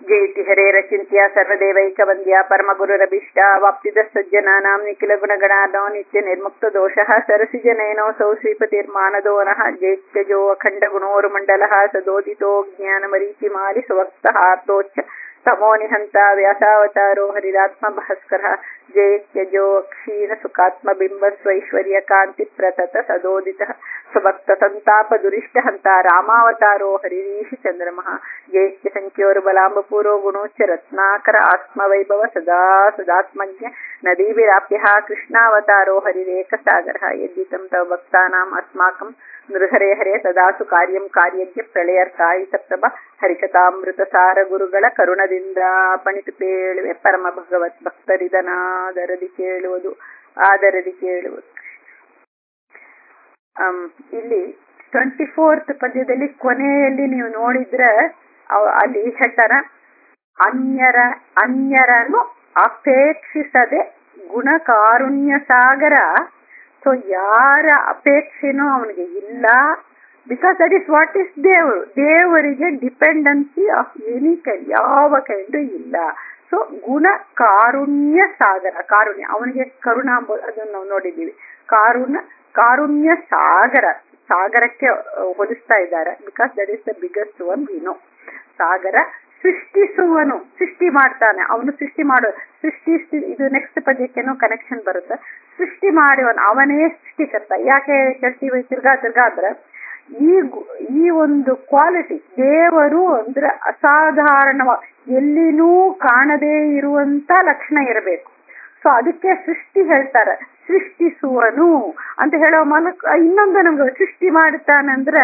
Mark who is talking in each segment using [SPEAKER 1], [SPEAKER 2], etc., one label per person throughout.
[SPEAKER 1] ಜಯತಿ ಹರೇರಚಿಂತ್ಯ ಸರ್ವದೇವೈಕವಂದ್ಯ ಪರಮಗುರುರಭಿಷ್ಟ ವಾಪ್ತಿದ ಸಜ್ಜನಾನಾಂ ನಿಖಿಲ ಗುಣಗಣಾನೋ ನಿತ್ಯ ನಿರ್ಮುಕ್ತ ದೋಷಃ ಸರಸಿಜನಯನೋऽಸೌ ಶ್ರೀಪತಿರ್ಮಾನದೋನಃ ಜೈತ್ಯಜೋ ಅಖಂಡ ಗುಣೋರುಮಂಡಲಃ ಸದೋದಿತೋ ಜ್ಞಾನಮರೀಚಿಮಾಲಿ ಸುವಕ್ತಃ ಆರ್ತೋಚ್ಚ ತಮೋ ನಿಹಂತ ವ್ಯಾಸಾವತಾರೋ ಹರಿರಾತ್ಮ ಭಾಸ್ಕರ ಜಯತ್ಯಜೋ ಕ್ಷೀಣ ಸುಖಾತ್ಮ ಬಿಂಬ ಸ್ವೈಶ್ವರ್ಯ ಕಾಂತಿ ಪ್ರತತ ಸದೋದಿತ ಸುಭಕ್ತ ಸಂತಾಪ ದುರಿಷ್ಟ ಹಂತ ರಾಮಾವತಾರೋ ಹರಿರೀಶ ಚಂದ್ರಮಃ ಜಯತ್ಯ ಸಂಖ್ಯೋರು ಬಲಾಂಬಪೂರೋ ಗುಣೋಚ್ಚ ರತ್ನಾಕರ ಆತ್ಮವೈಭವ ಸದಾ ಸದಾತ್ಮಜ್ಞ ನದೀಭಿರಾಪ್ಯ ಕೃಷ್ಣಾವತಾರೋ ಹರಿರೇಕ ಸಾಗರ ಯದ್ದಿತಂ ತವ ಭಕ್ತಾನಾಂ ಅಸ್ಮಾಕಂ ನೃಹರೇ ಹರೇ ಸದಾಸು ಕಾರ್ಯಂ ಕಾರ್ಯಜ್ಞ ಪ್ರಳಯರ್ಕಾಯಿ ಸಪ್ತಭ ಹರಿಕಥಾಮೃತ ಸಾರ ಗುರುಗಳ ಕರುಣದಿಂದ ಪಣಿತು ಪೇಳುವೆ ಪರಮ ಭಗವತ್ ಭಕ್ತರಿದನಾದರದಿ ಕೇಳುವುದು ಆದರದಿ ಕೇಳುವುದು ಇಲ್ಲಿ ಟ್ವೆಂಟಿ ಫೋರ್ತ್ ಪದ್ಯದಲ್ಲಿ ಕೊನೆಯಲ್ಲಿ ನೀವು ನೋಡಿದ್ರೆ ಅಲ್ಲಿ ಹೇಳ್ತಾರ ಅನ್ಯರ ಅನ್ಯರನ್ನು ಅಪೇಕ್ಷಿಸದೆ ಗುಣಕಾರುಣ್ಯ ಸಾಗರ ಸೊ ಯಾರ ಅಪೇಕ್ಷೆನೂ ಅವನಿಗೆ ಇಲ್ಲ because that is what is ದೇವರು ದೇವರಿಗೆ ಡಿಪೆಂಡೆನ್ಸಿ ಆಫ್ ಎನಿ ಕೈಂಡ್ ಯಾವ ಕೈಂಡು ಇಲ್ಲ ಸೊ ಗುಣ ಕಾರುಣ್ಯ ಸಾಗರ ಕಾರುಣ್ಯ ಅವನಿಗೆ ಕರುಣ ಅದನ್ನು ನಾವು ನೋಡಿದ್ದೀವಿ ಕಾರುಣ್ಯ ಕಾರುಣ್ಯ ಸಾಗರ ಸಾಗರಕ್ಕೆ ಹೋಲಿಸ್ತಾ ಇದ್ದಾರೆ because that is the biggest one we know ಸಾಗರ ಸೃಷ್ಟಿಸುವನು ಸೃಷ್ಟಿ ಮಾಡ್ತಾನೆ ಅವನು ಸೃಷ್ಟಿ ಮಾಡೋ ಸೃಷ್ಟಿ ಇದು ನೆಕ್ಸ್ಟ್ ಪದ್ಯಕ್ಕೇನೋ ಕನೆಕ್ಷನ್ ಬರುತ್ತೆ ಸೃಷ್ಟಿ ಮಾಡುವನು ಅವನೇ ಸೃಷ್ಟಿಕರ್ತ ಯಾಕೆ ಕೇಳ್ತೀವಿ ತಿರ್ಗಾ ತಿರ್ಗಾ ಅಂದ್ರೆ ಈ ಈ ಒಂದು ಕ್ವಾಲಿಟಿ ದೇವರು ಅಂದ್ರೆ ಅಸಾಧಾರಣವ ಎಲ್ಲಿನೂ ಕಾಣದೇ ಇರುವಂತ ಲಕ್ಷಣ ಇರಬೇಕು ಸೊ ಅದಕ್ಕೆ ಸೃಷ್ಟಿ ಹೇಳ್ತಾರೆ ಸೃಷ್ಟಿಸುವನು ಅಂತ ಹೇಳೋ ಮೂಲಕ ಇನ್ನೊಂದು ನಮ್ಗೆ ಸೃಷ್ಟಿ ಮಾಡ್ತಾನಂದ್ರೆ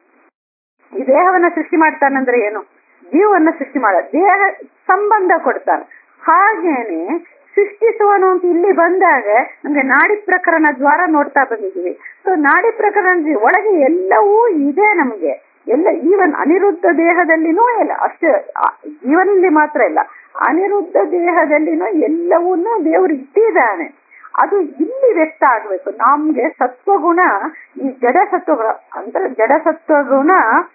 [SPEAKER 1] ಈ ದೇಹವನ್ನ ಸೃಷ್ಟಿ ಮಾಡ್ತಾನಂದ್ರೆ ಏನು ಜೀವವನ್ನ ಸೃಷ್ಟಿ ಮಾಡ ದೇಹ ಸಂಬಂಧ ಕೊಡ್ತಾನೆ ಹಾಗೇನೆ ಸೃಷ್ಟಿಸುವನು ಅಂತ ಇಲ್ಲಿ ಬಂದಾಗ ನಮ್ಗೆ ನಾಡಿ ಪ್ರಕರಣ ದ್ವಾರ ನೋಡ್ತಾ ಬಂದಿದ್ದೀವಿ ಸೊ ನಾಡಿ ಪ್ರಕರಣ ಒಳಗೆ ಎಲ್ಲವೂ ಇದೆ ನಮ್ಗೆ ಎಲ್ಲ ಈವನ್ ಅನಿರುದ್ಧ ದೇಹದಲ್ಲಿನೂ ಇಲ್ಲ ಅಷ್ಟೇ ಜೀವನಲ್ಲಿ ಮಾತ್ರ ಇಲ್ಲ ಅನಿರುದ್ಧ ದೇಹದಲ್ಲಿನೂ ಎಲ್ಲವನ್ನೂ ದೇವರು ಇಟ್ಟಿದ್ದಾನೆ ಅದು ಇಲ್ಲಿ ವ್ಯಕ್ತ ಆಗ್ಬೇಕು ನಮ್ಗೆ ಸತ್ವಗುಣ ಈ ಜಡ ಸತ್ವಗುಣ ಅಂದ್ರೆ ಜಡ ಸತ್ವಗುಣ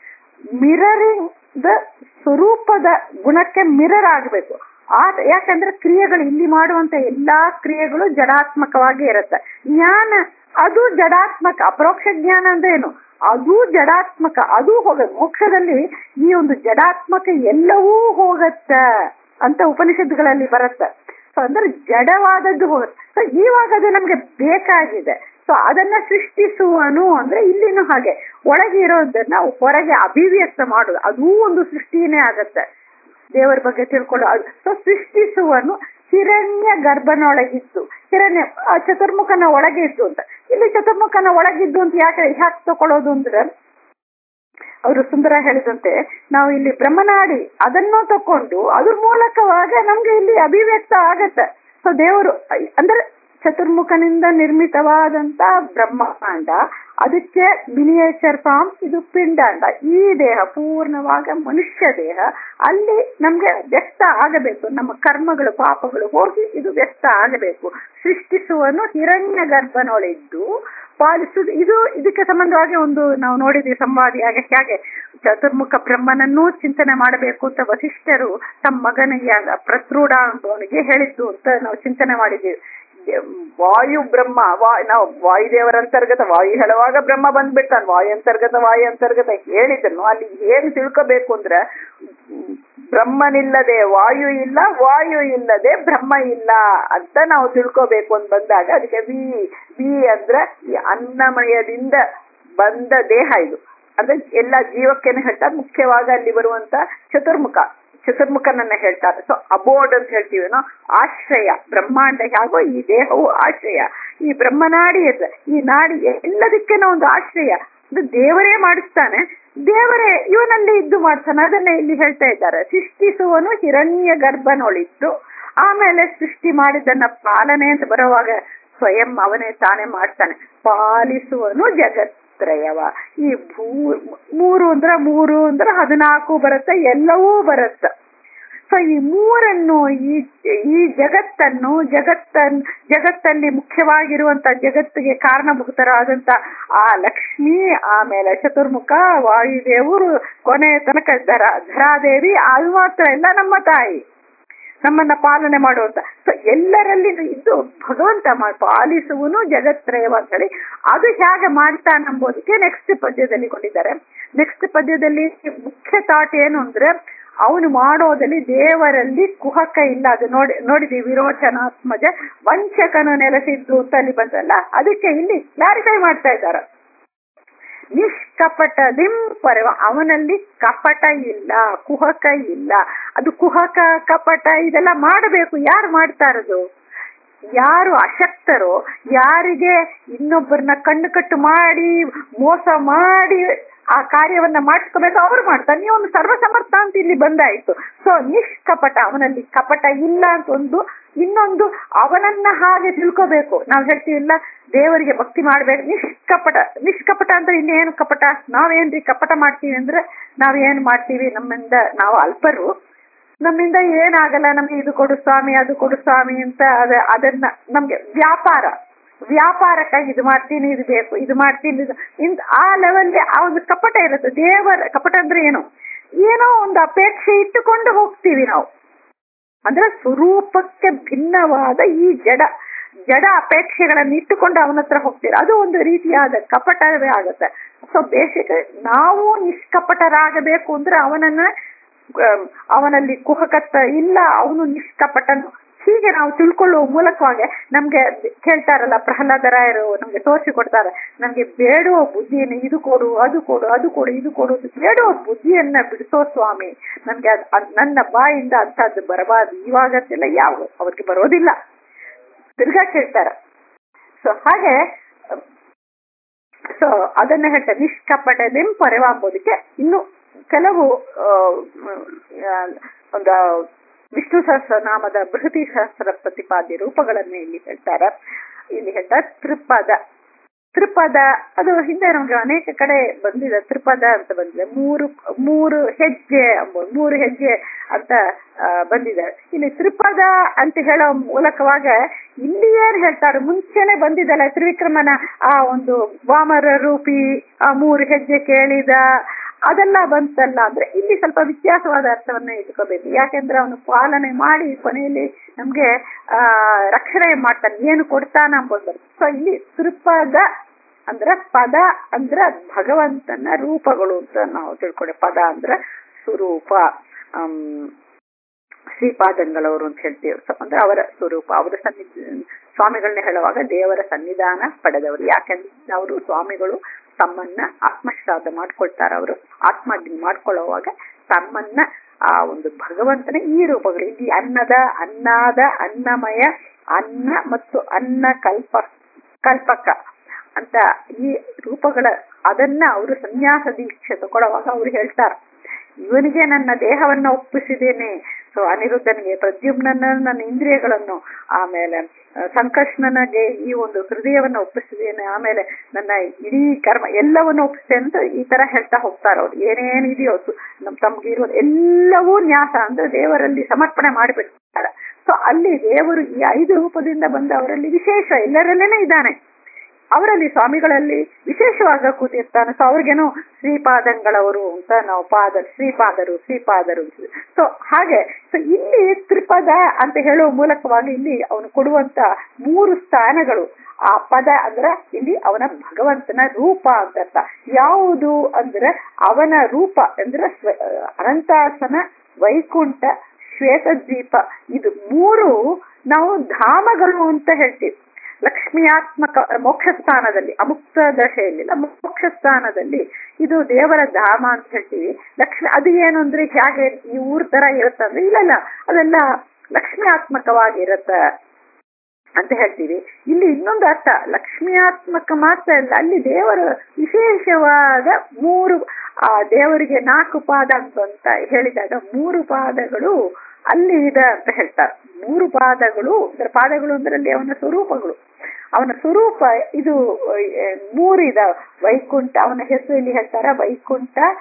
[SPEAKER 1] ಮಿರರಿಂಗ್ ದ ಸ್ವರೂಪದ ಗುಣಕ್ಕೆ ಮಿರರ್ ಆಗ್ಬೇಕು ಆ ಯಾಕಂದ್ರೆ ಕ್ರಿಯೆಗಳು ಇಲ್ಲಿ ಮಾಡುವಂತ ಎಲ್ಲಾ ಕ್ರಿಯೆಗಳು ಜಡಾತ್ಮಕವಾಗಿ ಇರುತ್ತೆ ಜ್ಞಾನ ಅದು ಜಡಾತ್ಮಕ ಅಪರೋಕ್ಷ ಜ್ಞಾನ ಅಂದ್ರೆ ಏನು ಅದು ಜಡಾತ್ಮಕ ಅದು ಹೋಗ ಮೋಕ್ಷದಲ್ಲಿ ಈ ಒಂದು ಜಡಾತ್ಮಕ ಎಲ್ಲವೂ ಹೋಗತ್ತ ಅಂತ ಉಪನಿಷತ್ತುಗಳಲ್ಲಿ ಬರುತ್ತೆ ಸೊ ಅಂದ್ರೆ ಜಡವಾದದ್ದು ಹೋಗುತ್ತೆ ಸೊ ಇವಾಗ ಅದು ನಮ್ಗೆ ಬೇಕಾಗಿದೆ ಸೊ ಅದನ್ನ ಸೃಷ್ಟಿಸುವನು ಅಂದ್ರೆ ಇಲ್ಲಿನೂ ಹಾಗೆ ಒಳಗೆ ಇರೋದನ್ನ ಹೊರಗೆ ಅಭಿವ್ಯಕ್ತ ಮಾಡೋದು ಅದೂ ಒಂದು ಸೃಷ್ಟಿನೇ ಆಗತ್ತೆ ದೇವರ ಬಗ್ಗೆ ತಿಳ್ಕೊಳ್ಳೋ ಅದು ಸೊ ಸೃಷ್ಟಿಸುವನು ಹಿರಣ್ಯ ಗರ್ಭನೊಳಗಿದ್ದು ಹಿರಣ್ಯ ಚತುರ್ಮುಖನ ಒಳಗೆ ಇದ್ದು ಅಂತ ಇಲ್ಲಿ ಚತುರ್ಮುಖನ ಒಳಗಿದ್ದು ಅಂತ ಯಾಕೆ ಯಾಕೆ ತಗೊಳ್ಳೋದು ಅಂದ್ರೆ ಅವರು ಸುಂದರ ಹೇಳಿದಂತೆ ನಾವು ಇಲ್ಲಿ ಬ್ರಹ್ಮನಾಡಿ ಅದನ್ನು ತಕೊಂಡು ಅದ್ರ ಮೂಲಕವಾಗ ನಮ್ಗೆ ಇಲ್ಲಿ ಅಭಿವ್ಯಕ್ತ ಆಗತ್ತೆ ಸೊ ದೇವರು ಅಂದ್ರೆ ಚತುರ್ಮುಖನಿಂದ ನಿರ್ಮಿತವಾದಂತ ಬ್ರಹ್ಮಾಂಡ ಅದಕ್ಕೆ ಮಿನಿಯೇಚರ್ ಫಾರ್ಮ್ ಇದು ಪಿಂಡಾಂಡ ಈ ದೇಹ ಪೂರ್ಣವಾಗ ಮನುಷ್ಯ ದೇಹ ಅಲ್ಲಿ ನಮ್ಗೆ ವ್ಯಕ್ತ ಆಗಬೇಕು ನಮ್ಮ ಕರ್ಮಗಳು ಪಾಪಗಳು ಹೋಗಿ ಇದು ವ್ಯಕ್ತ ಆಗಬೇಕು ಸೃಷ್ಟಿಸುವನು ಹಿರಣ್ಯ ಗರ್ಭನೊಳಿದ್ದು ಪಾಲಿಸುವುದು ಇದು ಇದಕ್ಕೆ ಸಂಬಂಧವಾಗಿ ಒಂದು ನಾವು ನೋಡಿದ್ವಿ ಸಂವಾದಿಯಾಗಿ ಹೇಗೆ ಚತುರ್ಮುಖ ಬ್ರಹ್ಮನನ್ನೂ ಚಿಂತನೆ ಮಾಡಬೇಕು ಅಂತ ವಸಿಷ್ಠರು ತಮ್ಮ ಮಗನಿಗೆ ಪ್ರತ್ರೂಢ ಅಂತವನಿಗೆ ಹೇಳಿದ್ದು ಅಂತ ನಾವು ಚಿಂತನೆ ಮಾಡಿದ್ದೀವಿ ವಾಯು ಬ್ರಹ್ಮ ವಾ ನಾವು ವಾಯುದೇವರ ಅಂತರ್ಗತ ವಾಯು ಹೇಳುವಾಗ ಬ್ರಹ್ಮ ಬಂದ್ಬಿಡ್ತಾನೆ ವಾಯು ಅಂತರ್ಗತ ವಾಯು ಅಂತರ್ಗತ ಹೇಳಿದ್ರು ಅಲ್ಲಿ ಏನ್ ತಿಳ್ಕೋಬೇಕು ಅಂದ್ರೆ ಬ್ರಹ್ಮನಿಲ್ಲದೆ ವಾಯು ಇಲ್ಲ ವಾಯು ಇಲ್ಲದೆ ಬ್ರಹ್ಮ ಇಲ್ಲ ಅಂತ ನಾವು ತಿಳ್ಕೋಬೇಕು ಅಂತ ಬಂದಾಗ ಅದಕ್ಕೆ ವಿ ವಿ ಅಂದ್ರೆ ಈ ಅನ್ನಮಯದಿಂದ ಬಂದ ದೇಹ ಇದು ಅಂದ್ರೆ ಎಲ್ಲ ಜೀವಕ್ಕೇನೆ ಹೇಳ್ತಾರೆ ಮುಖ್ಯವಾಗಿ ಅಲ್ಲಿ ಬರುವಂತ ಚತುರ್ಮುಖ ಚತುರ್ಮುಖನನ್ನ ಹೇಳ್ತಾರೆ ಸೊ ಅಬೋರ್ಡ್ ಅಂತ ಹೇಳ್ತೀವಿ ನಾವು ಆಶ್ರಯ ಬ್ರಹ್ಮಾಂಡ ಹೇಗೋ ಈ ದೇಹವು ಆಶ್ರಯ ಈ ಬ್ರಹ್ಮನಾಡಿ ಇದೆ ಈ ನಾಡಿ ಎಲ್ಲದಕ್ಕೇನೋ ಒಂದು ಆಶ್ರಯ ದೇವರೇ ಮಾಡಿಸ್ತಾನೆ ದೇವರೇ ಇವನಲ್ಲಿ ಇದ್ದು ಮಾಡ್ತಾನೆ ಅದನ್ನೇ ಇಲ್ಲಿ ಹೇಳ್ತಾ ಇದ್ದಾರೆ ಸೃಷ್ಟಿಸುವನು ಹಿರಣ್ಯ ಗರ್ಭನೊಳಿದ್ದು ಆಮೇಲೆ ಸೃಷ್ಟಿ ಮಾಡಿದ್ದನ್ನ ಪಾಲನೆ ಅಂತ ಬರುವಾಗ ಸ್ವಯಂ ಅವನೇ ತಾನೇ ಮಾಡ್ತಾನೆ ಪಾಲಿಸುವನು ಜಗತ್ರಯವ ಈ ಭೂ ಮೂರು ಅಂದ್ರ ಮೂರು ಅಂದ್ರ ಹದಿನಾಲ್ಕು ಬರುತ್ತೆ ಎಲ್ಲವೂ ಬರುತ್ತೆ ಸೊ ಈ ಮೂರನ್ನು ಈ ಈ ಜಗತ್ತನ್ನು ಜಗತ್ತನ್ ಜಗತ್ತಲ್ಲಿ ಮುಖ್ಯವಾಗಿರುವಂತ ಜಗತ್ತಿಗೆ ಕಾರಣಭೂತರಾದಂತ ಆ ಲಕ್ಷ್ಮಿ ಆಮೇಲೆ ಚತುರ್ಮುಖ ವಾಯುದೇವರು ಕೊನೆ ತನಕ ಧರ ಧರಾದೇವಿ ಅದು ಮಾತ್ರ ಎಲ್ಲ ನಮ್ಮ ತಾಯಿ ನಮ್ಮನ್ನ ಪಾಲನೆ ಮಾಡುವಂತ ಸೊ ಎಲ್ಲರಲ್ಲಿ ಇದು ಭಗವಂತ ಮಾಡಿ ಪಾಲಿಸುವನು ಜಗತ್ರಯವ ಅಂತ ಹೇಳಿ ಅದು ಹೇಗೆ ಮಾಡ್ತಾನಂಬೋದಕ್ಕೆ ನೆಕ್ಸ್ಟ್ ಪದ್ಯದಲ್ಲಿ ಕೊಟ್ಟಿದ್ದಾರೆ ನೆಕ್ಸ್ಟ್ ಪದ್ಯದಲ್ಲಿ ಮುಖ್ಯ ಥಾಟ್ ಏನು ಅಂದ್ರೆ ಅವನು ಮಾಡೋದಲ್ಲಿ ದೇವರಲ್ಲಿ ಕುಹಕ ಇಲ್ಲ ಅದು ನೋಡಿ ನೋಡಿದೀವಿ ವಿರೋಚನಾತ್ಮಜ ವಂಚಕನು ನೆಲೆಸಿದ್ದು ಅಂತ ಅಲ್ಲಿ ಬಂತಲ್ಲ ಅದಕ್ಕೆ ಇಲ್ಲಿ ಕ್ಲಾರಿಫೈ ಮಾಡ್ತಾ ಇದ್ದಾರೆ ನಿಷ್ಕಪಟ ಪರವ ಅವನಲ್ಲಿ ಕಪಟ ಇಲ್ಲ ಕುಹಕ ಇಲ್ಲ ಅದು ಕುಹಕ ಕಪಟ ಇದೆಲ್ಲ ಮಾಡಬೇಕು ಯಾರು ಮಾಡ್ತಾ ಇರೋದು ಯಾರು ಅಶಕ್ತರೋ ಯಾರಿಗೆ ಇನ್ನೊಬ್ಬರನ್ನ ಕಣ್ಣು ಕಟ್ಟು ಮಾಡಿ ಮೋಸ ಮಾಡಿ ಆ ಕಾರ್ಯವನ್ನ ಮಾಡಿಸ್ಕೋಬೇಕು ಅವ್ರು ಮಾಡ್ತಾರೆ ನೀವು ಒಂದು ಸರ್ವಸಮರ್ಥ ಅಂತ ಇಲ್ಲಿ ಬಂದಾಯ್ತು ಸೊ ನಿಷ್ಕಪಟ ಅವನಲ್ಲಿ ಕಪಟ ಇಲ್ಲ ಅಂತ ಒಂದು ಇನ್ನೊಂದು ಅವನನ್ನ ಹಾಗೆ ತಿಳ್ಕೋಬೇಕು ನಾವ್ ಹೇಳ್ತೀವಿಲ್ಲ ದೇವರಿಗೆ ಭಕ್ತಿ ಮಾಡ್ಬೇಕು ನಿಷ್ಕಪಟ ನಿಷ್ಕಪಟ ಅಂದ್ರೆ ಇನ್ನೇನು ಕಪಟ ನಾವೇನ್ರಿ ಕಪಟ ಮಾಡ್ತೀವಿ ಅಂದ್ರೆ ನಾವ್ ಏನ್ ಮಾಡ್ತೀವಿ ನಮ್ಮಿಂದ ನಾವು ಅಲ್ಪರು ನಮ್ಮಿಂದ ಏನಾಗಲ್ಲ ನಮ್ಗೆ ಇದು ಕೊಡು ಸ್ವಾಮಿ ಅದು ಕೊಡು ಸ್ವಾಮಿ ಅಂತ ಅದ ಅದನ್ನ ನಮ್ಗೆ ವ್ಯಾಪಾರ ವ್ಯಾಪಾರಕ್ಕಾಗಿ ಇದು ಮಾಡ್ತೀನಿ ಇದು ಬೇಕು ಇದು ಮಾಡ್ತೀನಿ ಇದು ಇಂತ ಆ ಲೆವೆಲ್ ಆ ಒಂದು ಕಪಟ ಇರುತ್ತೆ ದೇವರ ಕಪಟ ಅಂದ್ರೆ ಏನು ಏನೋ ಒಂದು ಅಪೇಕ್ಷೆ ಇಟ್ಟುಕೊಂಡು ಹೋಗ್ತೀವಿ ನಾವು ಅಂದ್ರೆ ಸ್ವರೂಪಕ್ಕೆ ಭಿನ್ನವಾದ ಈ ಜಡ ಜಡ ಅಪೇಕ್ಷೆಗಳನ್ನು ಇಟ್ಟುಕೊಂಡು ಅವನ ಹತ್ರ ಹೋಗ್ತೀರ ಅದು ಒಂದು ರೀತಿಯಾದ ಕಪಟವೇ ಆಗುತ್ತೆ ಸೊ ಬೇಸಿಕ್ ನಾವು ನಿಷ್ಕಪಟರಾಗಬೇಕು ಅಂದ್ರೆ ಅವನನ್ನ ಅವನಲ್ಲಿ ಕುಹಕತ್ತ ಇಲ್ಲ ಅವನು ನಿಷ್ಕಪಟನು ಹೀಗೆ ನಾವು ತಿಳ್ಕೊಳ್ಳುವ ಮೂಲಕವಾಗಿ ನಮ್ಗೆ ಕೇಳ್ತಾರಲ್ಲ ಪ್ರಹ್ಲಾದರಾಯರು ನಮ್ಗೆ ತೋರಿಸಿ ಕೊಡ್ತಾರೆ ನಮ್ಗೆ ಬೇಡುವ ಬುದ್ಧಿಯನ್ನು ಇದು ಕೊಡು ಅದು ಕೊಡು ಅದು ಕೊಡು ಇದು ಕೊಡು ಬೇಡುವ ಬುದ್ಧಿಯನ್ನ ಬಿಡಿಸೋ ಸ್ವಾಮಿ ನನ್ಗೆ ನನ್ನ ಬಾಯಿಂದ ಅಂತದ್ದು ಬರಬಾರ್ದು ಇವಾಗತ್ತೆಲ್ಲ ಯಾವ ಅವ್ರಿಗೆ ಬರೋದಿಲ್ಲ ತಿರ್ಗಾ ಕೇಳ್ತಾರ ಸೊ ಹಾಗೆ ಸೊ ಅದನ್ನ ಹೇಳ್ತಾರೆ ನಿಷ್ಕಪಟದಿಂದ ಪರವಾಂಬೋದಕ್ಕೆ ಇನ್ನು ಕೆಲವು ಒಂದು ವಿಷ್ಣು ಸಹಸ್ರನಾಮದ ಬೃಹತಿ ಸಹಸ್ರ ಪ್ರತಿಪಾದ್ಯ ರೂಪಗಳನ್ನ ಇಲ್ಲಿ ಹೇಳ್ತಾರೆ ಇಲ್ಲಿ ಹೇಳ್ತಾರೆ ತ್ರಿಪದ ತ್ರಿಪದ ಅದು ಹಿಂದೆ ನಮ್ಗೆ ಅನೇಕ ಕಡೆ ಬಂದಿದೆ ತ್ರಿಪದ ಅಂತ ಬಂದಿದೆ ಮೂರು ಮೂರು ಹೆಜ್ಜೆ ಅಂಬೋದು ಮೂರು ಹೆಜ್ಜೆ ಅಂತ ಬಂದಿದೆ ಇಲ್ಲಿ ತ್ರಿಪದ ಅಂತ ಹೇಳೋ ಮೂಲಕವಾಗ ಇಲ್ಲಿ ಏನ್ ಹೇಳ್ತಾರೆ ಮುಂಚೆನೆ ಬಂದಿದ್ದಲ್ಲ ತ್ರಿವಿಕ್ರಮನ ಆ ಒಂದು ವಾಮರ ರೂಪಿ ಆ ಮೂರು ಹೆಜ್ಜೆ ಕೇಳಿದ ಅದೆಲ್ಲ ಬಂತಲ್ಲ ಅಂದ್ರೆ ಇಲ್ಲಿ ಸ್ವಲ್ಪ ವ್ಯತ್ಯಾಸವಾದ ಅರ್ಥವನ್ನ ಇಟ್ಕೋಬೇಕು ಯಾಕೆಂದ್ರೆ ಅವನು ಪಾಲನೆ ಮಾಡಿ ಕೊನೆಯಲ್ಲಿ ನಮ್ಗೆ ಆ ರಕ್ಷಣೆ ಮಾಡ್ತಾನೆ ಏನು ಕೊಡ್ತಾನ ಅಂಬೋದು ಸೊ ಇಲ್ಲಿ ತ್ರಿಪದ ಅಂದ್ರೆ ಪದ ಅಂದ್ರೆ ಭಗವಂತನ ರೂಪಗಳು ಅಂತ ನಾವು ತಿಳ್ಕೊಂಡೆ ಪದ ಅಂದ್ರೆ ಸ್ವರೂಪ ಹ್ಮ್ ಶ್ರೀಪಾದಂಗಳವರು ಅಂತ ಹೇಳ್ತೀವಿ ಅಂದ್ರೆ ಅವರ ಸ್ವರೂಪ ಅವರ ಸನ್ನಿ ಸ್ವಾಮಿಗಳನ್ನ ಹೇಳುವಾಗ ದೇವರ ಸನ್ನಿಧಾನ ಪಡೆದವರು ಯಾಕಂದ್ರೆ ಅವರು ಸ್ವಾಮಿಗಳು ತಮ್ಮನ್ನ ಆತ್ಮಶ್ರಾದ್ದ ಮಾಡ್ಕೊಳ್ತಾರ ಅವರು ಆತ್ಮಾಗ್ನಿ ಮಾಡ್ಕೊಳ್ಳುವಾಗ ತಮ್ಮನ್ನ ಆ ಒಂದು ಭಗವಂತನ ಈ ರೂಪಗಳು ಇಲ್ಲಿ ಅನ್ನದ ಅನ್ನಾದ ಅನ್ನಮಯ ಅನ್ನ ಮತ್ತು ಅನ್ನ ಕಲ್ಪ ಕಲ್ಪಕ ಅಂತ ಈ ರೂಪಗಳ ಅದನ್ನ ಅವರು ಸನ್ಯಾಸ ದೀಕ್ಷೆ ತಗೊಳ್ಳುವಾಗ ಅವ್ರು ಹೇಳ್ತಾರ ಇವನಿಗೆ ನನ್ನ ದೇಹವನ್ನ ಒಪ್ಪಿಸಿದ್ದೇನೆ ಸೊ ಅನಿರುದ್ಧನಿಗೆ ಪ್ರದ್ಯುಮ್ನನ ನನ್ನ ಇಂದ್ರಿಯಗಳನ್ನು ಆಮೇಲೆ ಸಂಕರ್ಷಣನಿಗೆ ಈ ಒಂದು ಹೃದಯವನ್ನ ಒಪ್ಪಿಸಿದ್ದೇನೆ ಆಮೇಲೆ ನನ್ನ ಇಡೀ ಕರ್ಮ ಎಲ್ಲವನ್ನು ಒಪ್ಪಿಸಿದೆ ಅಂತ ಈ ತರ ಹೇಳ್ತಾ ಹೋಗ್ತಾರ ಅವ್ರು ಏನೇನಿದೆಯೋ ನಮ್ ತಮ್ಗೆ ಇರುವ ಎಲ್ಲವೂ ನ್ಯಾಸ ಅಂದ್ರೆ ದೇವರಲ್ಲಿ ಸಮರ್ಪಣೆ ಮಾಡಿಬಿಡ್ತಾರೆ ಸೊ ಅಲ್ಲಿ ದೇವರು ಈ ಐದು ರೂಪದಿಂದ ಬಂದ ಅವರಲ್ಲಿ ವಿಶೇಷ ಎಲ್ಲರಲ್ಲೇನೆ ಇದ್ದಾನೆ ಅವರಲ್ಲಿ ಸ್ವಾಮಿಗಳಲ್ಲಿ ವಿಶೇಷವಾಗ ಕೂತಿರ್ತಾನೆ ಸೊ ಅವ್ರಿಗೇನು ಶ್ರೀಪಾದಂಗಳವರು ಅಂತ ನಾವು ಪಾದ ಶ್ರೀಪಾದರು ಶ್ರೀಪಾದರು ಸೊ ಹಾಗೆ ಸೊ ಇಲ್ಲಿ ತ್ರಿಪದ ಅಂತ ಹೇಳುವ ಮೂಲಕವಾಗಿ ಇಲ್ಲಿ ಅವನು ಕೊಡುವಂತ ಮೂರು ಸ್ಥಾನಗಳು ಆ ಪದ ಅಂದ್ರೆ ಇಲ್ಲಿ ಅವನ ಭಗವಂತನ ರೂಪ ಅಂತ ಅರ್ಥ ಯಾವುದು ಅಂದ್ರೆ ಅವನ ರೂಪ ಅಂದ್ರೆ ಅನಂತಾಸನ ವೈಕುಂಠ ಶ್ವೇತದ್ವೀಪ ಇದು ಮೂರು ನಾವು ಧಾಮಗಳು ಅಂತ ಹೇಳ್ತೀವಿ ಲಕ್ಷ್ಮಿಯಾತ್ಮಕ ಮೋಕ್ಷ ಸ್ಥಾನದಲ್ಲಿ ಅಮುಕ್ತ ದಶೆಯಲ್ಲಿ ಮೋಕ್ಷ ಸ್ಥಾನದಲ್ಲಿ ಇದು ದೇವರ ಧಾಮ ಅಂತ ಹೇಳ್ತೀವಿ ಲಕ್ಷ್ಮಿ ಅದು ಏನು ಅಂದ್ರೆ ಹೇಗೆ ಈ ಊರ್ ತರ ಇರುತ್ತಂದ್ರೆ ಇಲ್ಲ ಅದೆಲ್ಲ ಲಕ್ಷ್ಮಿಯಾತ್ಮಕವಾಗಿರತ್ತ ಅಂತ ಹೇಳ್ತೀವಿ ಇಲ್ಲಿ ಇನ್ನೊಂದು ಅರ್ಥ ಲಕ್ಷ್ಮಿಯಾತ್ಮಕ ಮಾತ್ರ ಅಲ್ಲ ಅಲ್ಲಿ ದೇವರ ವಿಶೇಷವಾದ ಮೂರು ಆ ದೇವರಿಗೆ ನಾಲ್ಕು ಪಾದ ಅಂತ ಹೇಳಿದಾಗ ಮೂರು ಪಾದಗಳು ಅಲ್ಲಿ ಇದೆ ಅಂತ ಹೇಳ್ತಾರೆ ಮೂರು ಪಾದಗಳು ಅಂದ್ರೆ ಪಾದಗಳು ಅಂದ್ರಲ್ಲಿ ಅವನ ಸ್ವರೂಪಗಳು ಅವನ ಸ್ವರೂಪ ಇದು ಮೂರು ಇದ ವೈಕುಂಠ ಅವನ ಹೆಸರು ಇಲ್ಲಿ ಹೇಳ್ತಾರ ವೈಕುಂಠ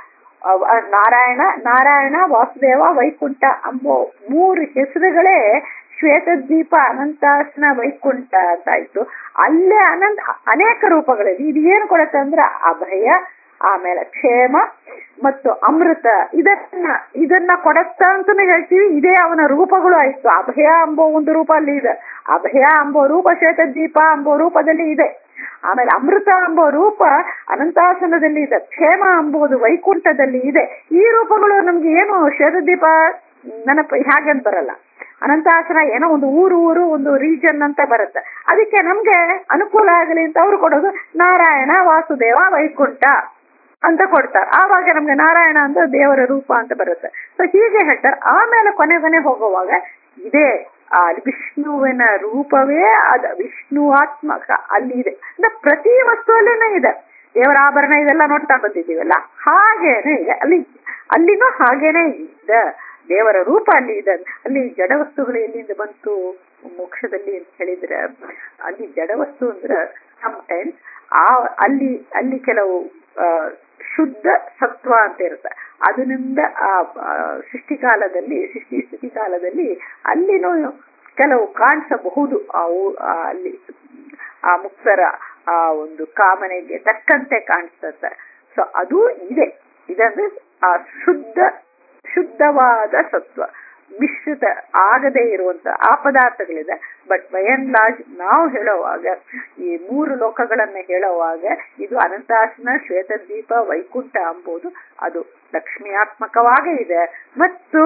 [SPEAKER 1] ಅವ್- ಅ- ನಾರಾಯಣ ನಾರಾಯಣ ವಾಸುದೇವ ವೈಕುಂಠ ಅಂಬೋ ಮೂರು ಹೆಸರುಗಳೇ ಶ್ವೇತದ್ವೀಪ ಅನಂತಾಸನ ವೈಕುಂಠ ಅಂತ ಆಯ್ತು ಅಲ್ಲೇ ಅನಂತ ಅನೇಕ ರೂಪಗಳಿದೆ ಇದು ಏನು ಕೊಡುತ್ತೆ ಅಂದ್ರೆ ಅಭಯ ಆಮೇಲೆ ಕ್ಷೇಮ ಮತ್ತು ಅಮೃತ ಇದನ್ನ ಇದನ್ನ ಕೊಡತ್ತ ಅಂತಾನೆ ಹೇಳ್ತೀವಿ ಇದೇ ಅವನ ರೂಪಗಳು ಆಯ್ತು ಅಭಯ ಎಂಬೋ ಒಂದು ರೂಪ ಅಲ್ಲಿ ಇದೆ ಅಭಯ ಎಂಬೋ ರೂಪ ಶ್ವೇತದ್ವೀಪ ಎಂಬೋ ರೂಪದಲ್ಲಿ ಇದೆ ಆಮೇಲೆ ಅಮೃತ ಎಂಬೋ ರೂಪ ಅನಂತಾಸನದಲ್ಲಿ ಇದೆ ಕ್ಷೇಮ ಎಂಬುದು ವೈಕುಂಠದಲ್ಲಿ ಇದೆ ಈ ರೂಪಗಳು ನಮ್ಗೆ ಏನು ಶ್ವೇತದ್ವೀಪ ನೆನಪು ಹಾಗೆ ಅಂತ ಬರಲ್ಲ ಅನಂತಾಸನ ಏನೋ ಒಂದು ಊರು ಊರು ಒಂದು ರೀಜನ್ ಅಂತ ಬರುತ್ತೆ ಅದಕ್ಕೆ ನಮ್ಗೆ ಅನುಕೂಲ ಆಗಲಿ ಅಂತ ಅವ್ರು ಕೊಡೋದು ನಾರಾಯಣ ವಾಸುದೇವ ವೈಕುಂಠ ಅಂತ ಕೊಡ್ತಾರೆ ಆವಾಗ ನಮ್ಗೆ ನಾರಾಯಣ ಅಂದ್ರೆ ದೇವರ ರೂಪ ಅಂತ ಬರುತ್ತೆ ಸೊ ಹೀಗೆ ಹೇಳ್ತಾರೆ ಆಮೇಲೆ ಕೊನೆ ಕೊನೆ ಹೋಗುವಾಗ ಇದೇ ಆ ವಿಷ್ಣುವಿನ ರೂಪವೇ ಅದ ವಿಷ್ಣುವಾತ್ಮಕ ಅಲ್ಲಿ ಇದೆ ಅಂದ್ರೆ ಪ್ರತಿ ವಸ್ತುವಲ್ಲೇನೆ ಇದೆ ದೇವರ ಆಭರಣ ಇದೆಲ್ಲ ನೋಡ್ತಾ ಬಂದಿದ್ದೀವಲ್ಲ ಹಾಗೇನೆ ಇದೆ ಅಲ್ಲಿ ಅಲ್ಲಿನೂ ಹಾಗೇನೆ ಇದೆ ದೇವರ ರೂಪ ಅಲ್ಲಿ ಇದೆ ಅಲ್ಲಿ ಜಡ ವಸ್ತುಗಳು ಎಲ್ಲಿಂದ ಬಂತು ಮೋಕ್ಷದಲ್ಲಿ ಅಂತ ಹೇಳಿದ್ರೆ ಅಲ್ಲಿ ಜಡ ವಸ್ತು ಅಂದ್ರೆ ಟೈಮ್ಸ್ ಆ ಅಲ್ಲಿ ಅಲ್ಲಿ ಕೆಲವು ಆ, ಶುದ್ಧ ಸತ್ವ ಅಂತ ಇರುತ್ತೆ ಅದರಿಂದ ಆ ಆ, ಸೃಷ್ಟಿಕಾಲದಲ್ಲಿ ಸೃಷ್ಟಿ ಸ್ಥಿತಿ ಕಾಲದಲ್ಲಿ ಅಲ್ಲಿನೂ ಕೆಲವು ಕಾಣಿಸಬಹುದು ಆ ಊ- ಆ ಅಲ್ಲಿ ಆ ಮುಕ್ತರ ಆ ಒಂದು ಕಾಮನೆಗೆ ತಕ್ಕಂತೆ ಕಾಣಿಸುತ್ತೆ ಸೊ ಅದು ಇದೆ ಇದಂದ್ರೆ ಆ ಶುದ್ಧ ಶುದ್ಧವಾದ ಸತ್ವ ಮಿಶ್ರಿತ ಆಗದೆ ಇರುವಂತ ಆ ಪದಾರ್ಥಗಳಿದೆ ಬಟ್ ಬೈ ಅಂಡ್ ಲಾರ್ಜ್ ನಾವು ಹೇಳುವಾಗ ಈ ಮೂರು ಲೋಕಗಳನ್ನ ಹೇಳುವಾಗ ಇದು ಅನಂತಾಸನ ಶ್ವೇತದ್ವೀಪ ವೈಕುಂಠ ಎಂಬುದು ಅದು ಲಕ್ಷ್ಮಿಯಾತ್ಮಕವಾಗೇ ಇದೆ ಮತ್ತು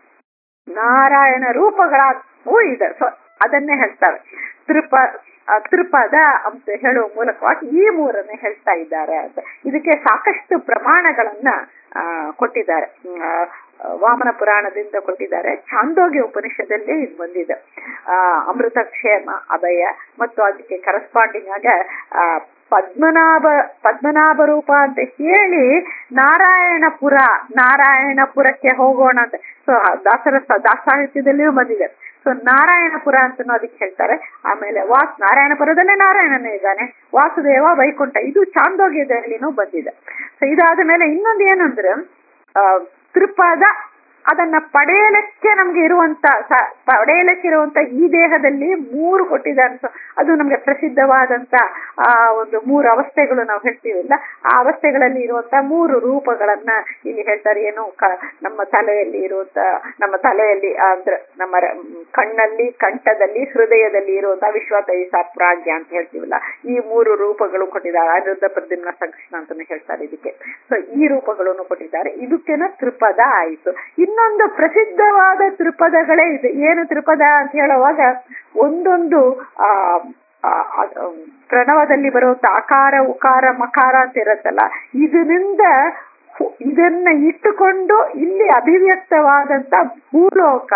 [SPEAKER 1] ನಾರಾಯಣ ರೂಪಗಳೂ ಇದೆ ಸೊ ಅದನ್ನೇ ಹೇಳ್ತಾರೆ ತ್ರಿಪ ಆ, ತ್ರಿಪದ ಅಂತ ಹೇಳುವ ಮೂಲಕವಾಗಿ ಈ ಮೂರನ್ನೇ ಹೇಳ್ತಾ ಇದ್ದಾರೆ ಅಂತ ಇದಕ್ಕೆ ಸಾಕಷ್ಟು ಪ್ರಮಾಣಗಳನ್ನ ಆ, ಕೊಟ್ಟಿದ್ದಾರೆ ಆ, ವಾಮನ ಪುರಾಣದಿಂದ ಕೊಟ್ಟಿದ್ದಾರೆ ಛಾಂದೋಗ್ಯ ಉಪನಿಷದಲ್ಲಿ ಇದು ಬಂದಿದೆ ಆ ಅಮೃತ ಕ್ಷೇಮ ಅಭಯ ಮತ್ತು ಅದಕ್ಕೆ ಕರೆಸ್ಪಾಂಡಿಂಗ್ ಆಗ ಆ ಪದ್ಮನಾಭ ಪದ್ಮನಾಭ ರೂಪ ಅಂತ ಹೇಳಿ ನಾರಾಯಣಪುರ ನಾರಾಯಣಪುರಕ್ಕೆ ಹೋಗೋಣ ಅಂತ ಸೊ ದಾಸರ ದಾಸ ಸಾಹಿತ್ಯದಲ್ಲಿಯೂ ಬಂದಿದೆ ಸೊ ನಾರಾಯಣಪುರ ಅಂತ ಅದಕ್ಕೆ ಹೇಳ್ತಾರೆ ಆಮೇಲೆ ವಾಸ್ ನಾರಾಯಣಪುರದಲ್ಲೇ ನಾರಾಯಣನೇ ಇದ್ದಾನೆ ವಾಸುದೇವ ವೈಕುಂಠ ಇದು ಚಾಂದೋಗ್ಯದಲ್ಲಿನೂ ಬಂದಿದೆ ಸೊ ಇದಾದ ಮೇಲೆ ಇನ್ನೊಂದು ಏನು ಅಂದ್ರೆ ಆ, ತ್ರಿಪದ ಅದನ್ನ ಪಡೆಯಲಿಕ್ಕೆ ನಮ್ಗೆ ಇರುವಂತ ಸ- ಪಡೆಯಲಿಕ್ಕೆ ಇರುವಂತ ಈ ದೇಹದಲ್ಲಿ ಮೂರು ಕೊಟ್ಟಿದ್ದಾರೆ ಸೊ ಅದು ನಮ್ಗೆ ಪ್ರಸಿದ್ಧವಾದಂತ ಆ ಒಂದು ಮೂರು ಅವಸ್ಥೆಗಳು ನಾವು ಹೇಳ್ತೀವಲ್ಲ ಆ ಅವಸ್ಥೆಗಳಲ್ಲಿ ಇರುವಂತ ಮೂರು ರೂಪಗಳನ್ನ ಇಲ್ಲಿ ಹೇಳ್ತಾರೆ ಏನು ಕ- ನಮ್ಮ ತಲೆಯಲ್ಲಿ ಇರುವಂತ ನಮ್ಮ ತಲೆಯಲ್ಲಿ ಆ, ಅಂದ್ರೆ ನಮ್ಮ ರ- ಮ್, ಕಣ್ಣಲ್ಲಿ ಕಂಠದಲ್ಲಿ ಹೃದಯದಲ್ಲಿ ಇರುವಂತ ವಿಶ್ವ ತೈಸ ಪ್ರಾಜ್ಞ ಅಂತ ಹೇಳ್ತೀವಲ್ಲ ಈ ಮೂರು ರೂಪಗಳು ಕೊಟ್ಟಿದ್ದಾರೆ ಅನಿರುದ್ಧ ಪ್ರದ್ಯುಮ್ನ ಸಂಕೃಷ್ಣ ಅಂತಾನೆ ಹೇಳ್ತಾರೆ ಇದಕ್ಕೆ ಸೊ ಈ ರೂಪಗಳನ್ನು ಕೊಟ್ಟಿದ್ದಾರೆ ಇದಕ್ಕೇನ ತ್ರಿಪದ ಆಯಿತು ಇನ್ನೊಂದು ಪ್ರಸಿದ್ಧವಾದ ತ್ರಿಪದಗಳೇ ಇದೆ ಏನು ತ್ರಿಪದ ಅಂತ ಹೇಳುವಾಗ ಒಂದೊಂದು ಆ ಆ, ಅದ್- ಅಮ್, ಪ್ರಣವದಲ್ಲಿ ಬರುವಂತ ಆಕಾರ ಉಕಾರ ಮಕಾರ ಅಂತ ಇರುತ್ತಲ್ಲ ಇದರಿಂದ ಹು- ಇದನ್ನ ಇಟ್ಟುಕೊಂಡು ಇಲ್ಲಿ ಅಭಿವ್ಯಕ್ತವಾದಂತ ಭೂಲೋಕ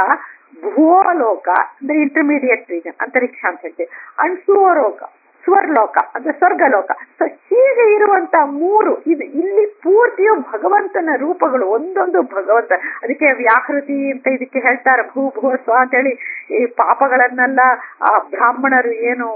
[SPEAKER 1] ಭೂಲೋಕ ಅಂದ್ರೆ ಇಂಟರ್ಮೀಡಿಯೇಟ್ ರೀಜನ್ ಅಂತರಿಕ್ಷ ಅಂತ ಹೇಳ್ತೀವಿ ಅಂಡ್ ಸುವಲೋಕ ಸ್ವರ್ಲೋಕ ಅಂದ್ರೆ ಸ್ವರ್ಗಲೋಕ ಸೊ ಹೀಗೆ ಇರುವಂತ ಮೂರು ಇದು ಇಲ್ಲಿ ಪೂರ್ತಿಯು ಭಗವಂತನ ರೂಪಗಳು ಒಂದೊಂದು ಭಗವಂತ ಅದಕ್ಕೆ ವ್ಯಾಹೃತಿ ಅಂತ ಇದಕ್ಕೆ ಹೇಳ್ತಾರೆ ಭೂ ಭೂ ಸ್ವ ಅಂತೇಳಿ ಈ ಪಾಪಗಳನ್ನೆಲ್ಲ ಆ ಬ್ರಾಹ್ಮಣರು ಏನು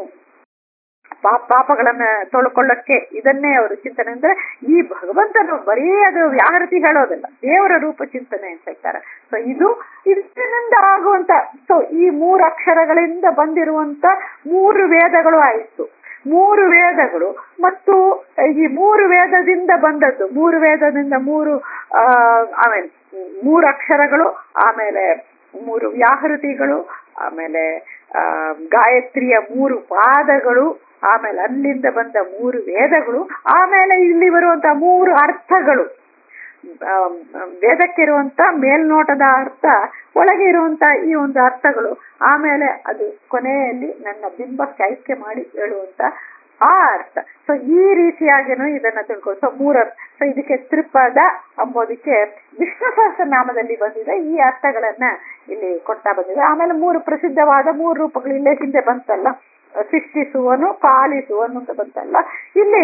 [SPEAKER 1] ಪಾ- ಪಾಪಗಳನ್ನ ತೊಳ್ಕೊಳ್ಳಕ್ಕೆ ಇದನ್ನೇ ಅವರು ಚಿಂತನೆ ಅಂದ್ರೆ ಈ ಭಗವಂತನು ಬರೀ ಅದು ವ್ಯಾಹೃತಿ ಹೇಳೋದಲ್ಲ ದೇವರ ರೂಪ ಚಿಂತನೆ ಅಂತ ಹೇಳ್ತಾರೆ ಸೊ ಇದು ಇದರಿಂದ ಆಗುವಂತ ಸೊ ಈ ಮೂರು ಅಕ್ಷರಗಳಿಂದ ಬಂದಿರುವಂತ ಮೂರು ವೇದಗಳು ಆಯಿತು ಮೂರು ವೇದಗಳು ಮತ್ತು ಈ ಮೂರು ವೇದದಿಂದ ಬಂದದ್ದು ಮೂರು ವೇದದಿಂದ ಮೂರು ಆ ಆಮೇಲೆ ಮೂರು ಅಕ್ಷರಗಳು ಆಮೇಲೆ ಮೂರು ವ್ಯಾಹೃತಿಗಳು ಆಮೇಲೆ ಆ ಗಾಯತ್ರಿಯ ಮೂರು ಪಾದಗಳು ಆಮೇಲೆ ಅಲ್ಲಿಂದ ಬಂದ ಮೂರು ವೇದಗಳು ಆಮೇಲೆ ಇಲ್ಲಿ ಬರುವಂತ ಮೂರು ಅರ್ಥಗಳು ಆ, ವೇದಕ್ಕಿರುವಂತ ಮೇಲ್ನೋಟದ ಅರ್ಥ ಒಳಗೆ ಇರುವಂತ ಈ ಒಂದು ಅರ್ಥಗಳು ಆಮೇಲೆ ಅದು ಕೊನೆಯಲ್ಲಿ ನನ್ನ ಬಿಂಬಕ್ಕೆ ಆಯ್ಕೆ ಮಾಡಿ ಹೇಳುವಂತ ಆ ಅರ್ಥ ಸೊ ಈ ರೀತಿಯಾಗಿನೂ ಇದನ್ನ ತಿಳ್ಕೊ ಸೊ ಮೂರರ್ಥ ಸೊ ಇದಕ್ಕೆ ತ್ರಿಪದ ಅಂಬೋದಕ್ಕೆ ವಿಷ್ಣು ಸಹಸ್ರನಾಮದಲ್ಲಿ ಬಂದಿದೆ ಈ ಅರ್ಥಗಳನ್ನ ಇಲ್ಲಿ ಕೊಡ್ತಾ ಬಂದಿದೆ ಆಮೇಲೆ ಮೂರು ಪ್ರಸಿದ್ಧವಾದ ಮೂರು ರೂಪಗಳು ಇಲ್ಲೇ ಹಿಂದೆ ಬಂತಲ್ಲ ಸೃಷ್ಟಿಸುವನು ಪಾಲಿಸುವನು ಅಂತ ಬಂತಲ್ಲ ಇಲ್ಲಿ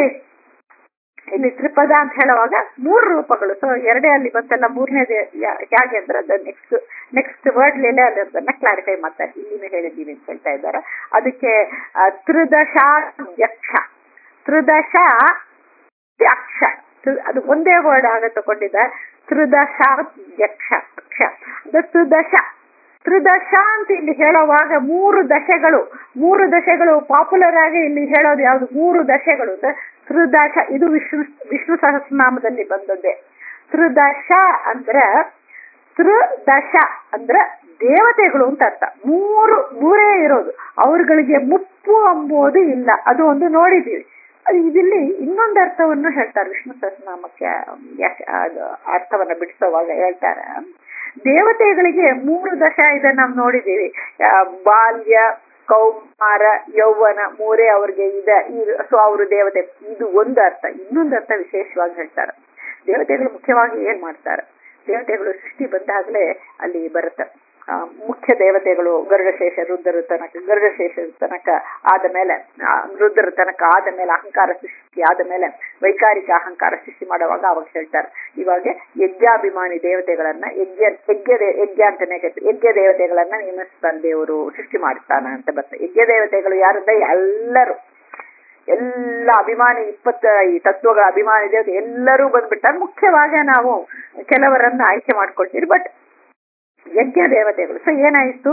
[SPEAKER 1] ಇಲ್ಲಿ ತ್ರಿಪದ ಅಂತ ಹೇಳುವಾಗ ಮೂರು ರೂಪಗಳು ಸೊ ಎರಡೇ ಅಲ್ಲಿ ಬಂತಲ್ಲ ಮೂರನೇದು ಹೇಗೆ ಅಂದ್ರೆ ಅದು ನೆಕ್ಸ್ಟ್ ನೆಕ್ಸ್ಟ್ ವರ್ಡ್ ಲೇಲೆ ಅಲ್ಲಿ ಅದನ್ನ ಕ್ಲಾರಿಫೈ ಮಾಡ್ತಾರೆ ಇಲ್ಲಿನೂ ಹೇಳಿದ್ದೀವಿ ಅಂತ ಹೇಳ್ತಾ ಇದ್ದಾರೆ ಅದಕ್ಕೆ ಆ, ತ್ರಿದಶ ಯಕ್ಷ ತ್ರಿದಶ ತ್ಯಕ್ಷ ತ್ರಿ- ಅದು ಒಂದೇ ವರ್ಡ್ ಆಗ ತಗೊಂಡಿದ್ದ ತ್ರಿದಶಾಧ್ಯಕ್ಷ ಕ್ಷ ಅಂದ್ರೆ ತ್ರಿದಶ ತ್ರಿದಶ ಅಂತ ಇಲ್ಲಿ ಹೇಳುವಾಗ ಮೂರು ದಶೆಗಳು ಮೂರು ದಶೆಗಳು ಪಾಪ್ಯುಲರ್ ಆಗಿ ಇಲ್ಲಿ ಹೇಳೋದು ಯಾವ್ದು ಮೂರು ದಶೆಗಳು ಅಂದ್ರೆ ತ್ರಿದಶ ಇದು ವಿಷ್ಣು ವಿಷ್ಣು ಸಹಸ್ರನಾಮದಲ್ಲಿ ಬಂದದ್ದೇ ತ್ರಿದಶ ಅಂದ್ರೆ ತ್ರಿದಶ ಅಂದ್ರೆ ದೇವತೆಗಳು ಅಂತ ಅರ್ಥ ಮೂರು ಮೂರೇ ಇರೋದು ಅವ್ರಗಳಿಗೆ ಮುಪ್ಪು ಅಂಬುದು ಇಲ್ಲ ಅದು ಒಂದು ನೋಡಿದೀವಿ ಅದು ಇದಿಲ್ಲಿ ಇನ್ನೊಂದು ಅರ್ಥವನ್ನು ಹೇಳ್ತಾರೆ ವಿಷ್ಣು ಸಹಸ್ರನಾಮಕ್ಕೆ ಯಾಕೆ ಅದು ಅರ್ಥವನ್ನ ಬಿಡಿಸುವಾಗ ಹೇಳ್ತಾರೆ ದೇವತೆಗಳಿಗೆ ಮೂರು ದಶ ಇದೆ ನಾವು ನೋಡಿದೀವಿ ಆ, ಬಾಲ್ಯ ಕೌಮಾರ ಯೌವನ ಮೂರೇ ಅವ್ರಿಗೆ ಇದೆ ಸೊ ಅವರು ದೇವತೆ ಇದು ಒಂದು ಅರ್ಥ ಇನ್ನೊಂದು ಅರ್ಥ ವಿಶೇಷವಾಗಿ ಹೇಳ್ತಾರೆ ದೇವತೆಗಳು ಮುಖ್ಯವಾಗಿ ಏನ್ ಮಾಡ್ತಾರೆ ದೇವತೆಗಳು ಸೃಷ್ಟಿ ಬಂದಾಗಲೇ ಅಲ್ಲಿ ಬರುತ್ತೆ ಆ, ಮುಖ್ಯ ದೇವತೆಗಳು ಗರುಡಶೇಷ ರುದ್ರರ ತನಕ ಗರುಡಶೇಷ ತನಕ ಆದ ಮೇಲೆ ಆ, ರುದ್ರರ ತನಕ ಆದ ಮೇಲೆ ಅಹಂಕಾರ ಸೃಷ್ಟಿ ಆದ ಮೇಲೆ ವೈಕಾರಿಕ ಅಹಂಕಾರ ಸೃಷ್ಟಿ ಮಾಡುವಾಗ ಅವಾಗ ಹೇಳ್ತಾರೆ ಇವಾಗ ಯಜ್ಞಾಭಿಮಾನಿ ದೇವತೆಗಳನ್ನ ಯಜ್ಞ ಯಜ್ಞ ದೇ- ಯಜ್ಞ ಅಂತಾನೆ ಕರೀತಾರೆ. ಯಜ್ಞ ದೇವತೆಗಳನ್ನ ನೇಮಿಸ್ತಾನೆ ದೇವರು ಸೃಷ್ಟಿ ಮಾಡ್ತಾನ ಅಂತ ಬರ್ತದೆ ಯಜ್ಞ ದೇವತೆಗಳು ಯಾರಂದ್ರೆ ಎಲ್ಲರೂ ಎಲ್ಲ ಅಭಿಮಾನಿ ಇಪ್ಪತ್ತ ಈ ತತ್ವಗಳ ಅಭಿಮಾನಿ ದೇವತೆ ಎಲ್ಲರೂ ಬಂದ್ಬಿಟ್ಟಾರೆ ಮುಖ್ಯವಾಗಿ ನಾವು ಕೆಲವರನ್ನ ಆಯ್ಕೆ ಮಾಡ್ಕೊಳ್ತೀವಿ ಬಟ್ ಯಜ್ಞ ದೇವತೆಗಳು ಸೊ ಏನಾಯ್ತು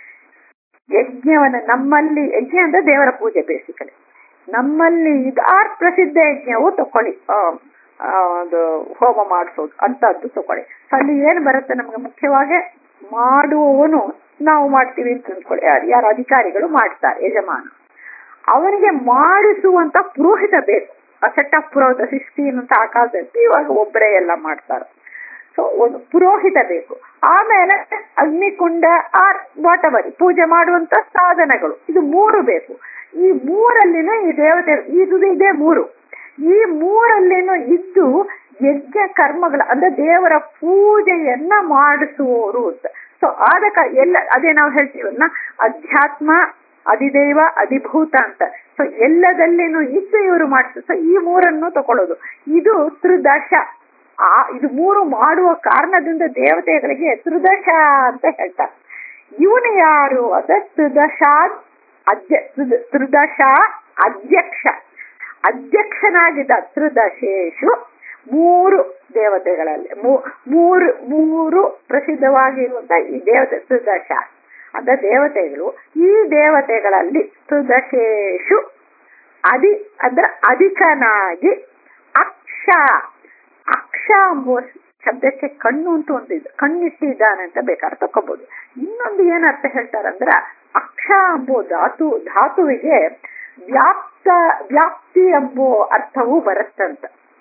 [SPEAKER 1] ಯಜ್ಞವನ್ನ ನಮ್ಮಲ್ಲಿ ಯಜ್ಞ ಅಂದ್ರೆ ದೇವರ ಪೂಜೆ ಬೇಸಿಕಲಿ ನಮ್ಮಲ್ಲಿ ಇದು ಆರ್ ಪ್ರಸಿದ್ಧ ಯಜ್ಞವು ತಕೊಳ್ಳಿ ಆ, ಆ, ಒಂದು ಹೋಮ ಮಾಡಿಸೋದು ಅಂತದ್ದು ತಕೊಳ್ಳಿ ಸೊ ಅಲ್ಲಿ ಏನ್ ಬರುತ್ತೆ ನಮ್ಗೆ ಮುಖ್ಯವಾಗಿ ಮಾಡುವವನು ನಾವು ಮಾಡ್ತೀವಿ ಅಂತ ಅಂದ್ಕೊಳ್ಳಿ ಯಾರು ಯಾರು ಅಧಿಕಾರಿಗಳು ಮಾಡ್ತಾರೆ ಯಜಮಾನ ಅವನಿಗೆ ಮಾಡಿಸುವಂತ ಪುರೋಹಿತ ಬೇಕು ಆ ಸೆಟ್ ಆಫ್ ಪುರೋಹಿತ ಸಿಕ್ಸ್ಟೀನ್ ಅಂತ ಆ ಕಾಲದಲ್ಲಿ ಇವಾಗ ಒಬ್ಬರೇ ಎಲ್ಲ ಮಾಡ್ತಾರೆ ಸೊ ಒಂದು ಪುರೋಹಿತ ಬೇಕು ಆಮೇಲೆ ಅಗ್ನಿಕುಂಡ ಆರ್ ವಾಟ್ ಎವರ್ ಪೂಜೆ ಮಾಡುವಂತ ಸಾಧನಗಳು ಇದು ಮೂರು ಬೇಕು ಈ ಮೂರಲ್ಲಿನೂ ಈ ದೇವತೆ ಇದು ಇದೆ ಮೂರು ಈ ಮೂರಲ್ಲಿನೂ ಇದ್ದು ಯಜ್ಞ ಕರ್ಮಗಳ ಅಂದ್ರೆ ದೇವರ ಪೂಜೆಯನ್ನ ಮಾಡಿಸುವವರು ಅಂತ ಸೊ ಆದ ಕಾ- ಎಲ್ಲ ಅದೇ ನಾವು ಹೇಳ್ತೀವಲ್ಲ ಅಧ್ಯಾತ್ಮ ಅಧಿದೈವ ಅಧಿಭೂತ ಅಂತ ಸೊ ಎಲ್ಲದಲ್ಲಿನೂ ಇದ್ದು ಇವರು ಮಾಡಿಸ ಸೊ ಈ ಮೂರನ್ನು ತಕೊಳ್ಳೋದು ಇದು ತ್ರಿದಶ ಆ ಇದು ಮೂರು ಮಾಡುವ ಕಾರಣದಿಂದ ದೇವತೆಗಳಿಗೆ ತ್ರಿದಶ ಅಂತ ಹೇಳ್ತಾರೆ ಇವನು ಯಾರು ಅದ ತ್ರಿದಶ ಅಧ್ಯ ತ್ರಿದ- ತ್ರಿದಶ ಅಧ್ಯಕ್ಷ ಅಧ್ಯಕ್ಷನಾಗಿದ್ದ ತ್ರಿದಶೇಶು ಮೂರು ದೇವತೆಗಳಲ್ಲಿ ಮೂ- ಮೂರು ಮೂರು ಪ್ರಸಿದ್ಧವಾಗಿರುವಂತ ಈ ದೇವತೆ ತ್ರಿದಶ ಅಂದ್ರೆ ದೇವತೆಗಳು ಈ ದೇವತೆಗಳಲ್ಲಿ ತ್ರಿದಶೇಶು ಅಧಿ ಅಂದ್ರೆ ಅಧಿಕನಾಗಿ ಅಕ್ಷ ಅಕ್ಷ ಎಂಬುವ ಶಬ್ದಕ್ಕೆ ಕಣ್ಣು ಅಂತ ಒಂದು ಇದೆ ಕಣ್ಣಿಟ್ಟಿದ್ದಾನೆ ಅಂತ ಬೇಕಾದ್ರೆ ತಕೋಬಹುದು ಇನ್ನೊಂದು ಏನ್ ಅರ್ಥ ಹೇಳ್ತಾರಂದ್ರ ಅಕ್ಷ ಎಂಬುವ ಧಾತು ಧಾತುವಿಗೆ ವ್ಯಾಪ್ತ ವ್ಯಾಪ್ತಿ ಎಂಬುವ ಅರ್ಥವೂ ಬರುತ್ತಂತ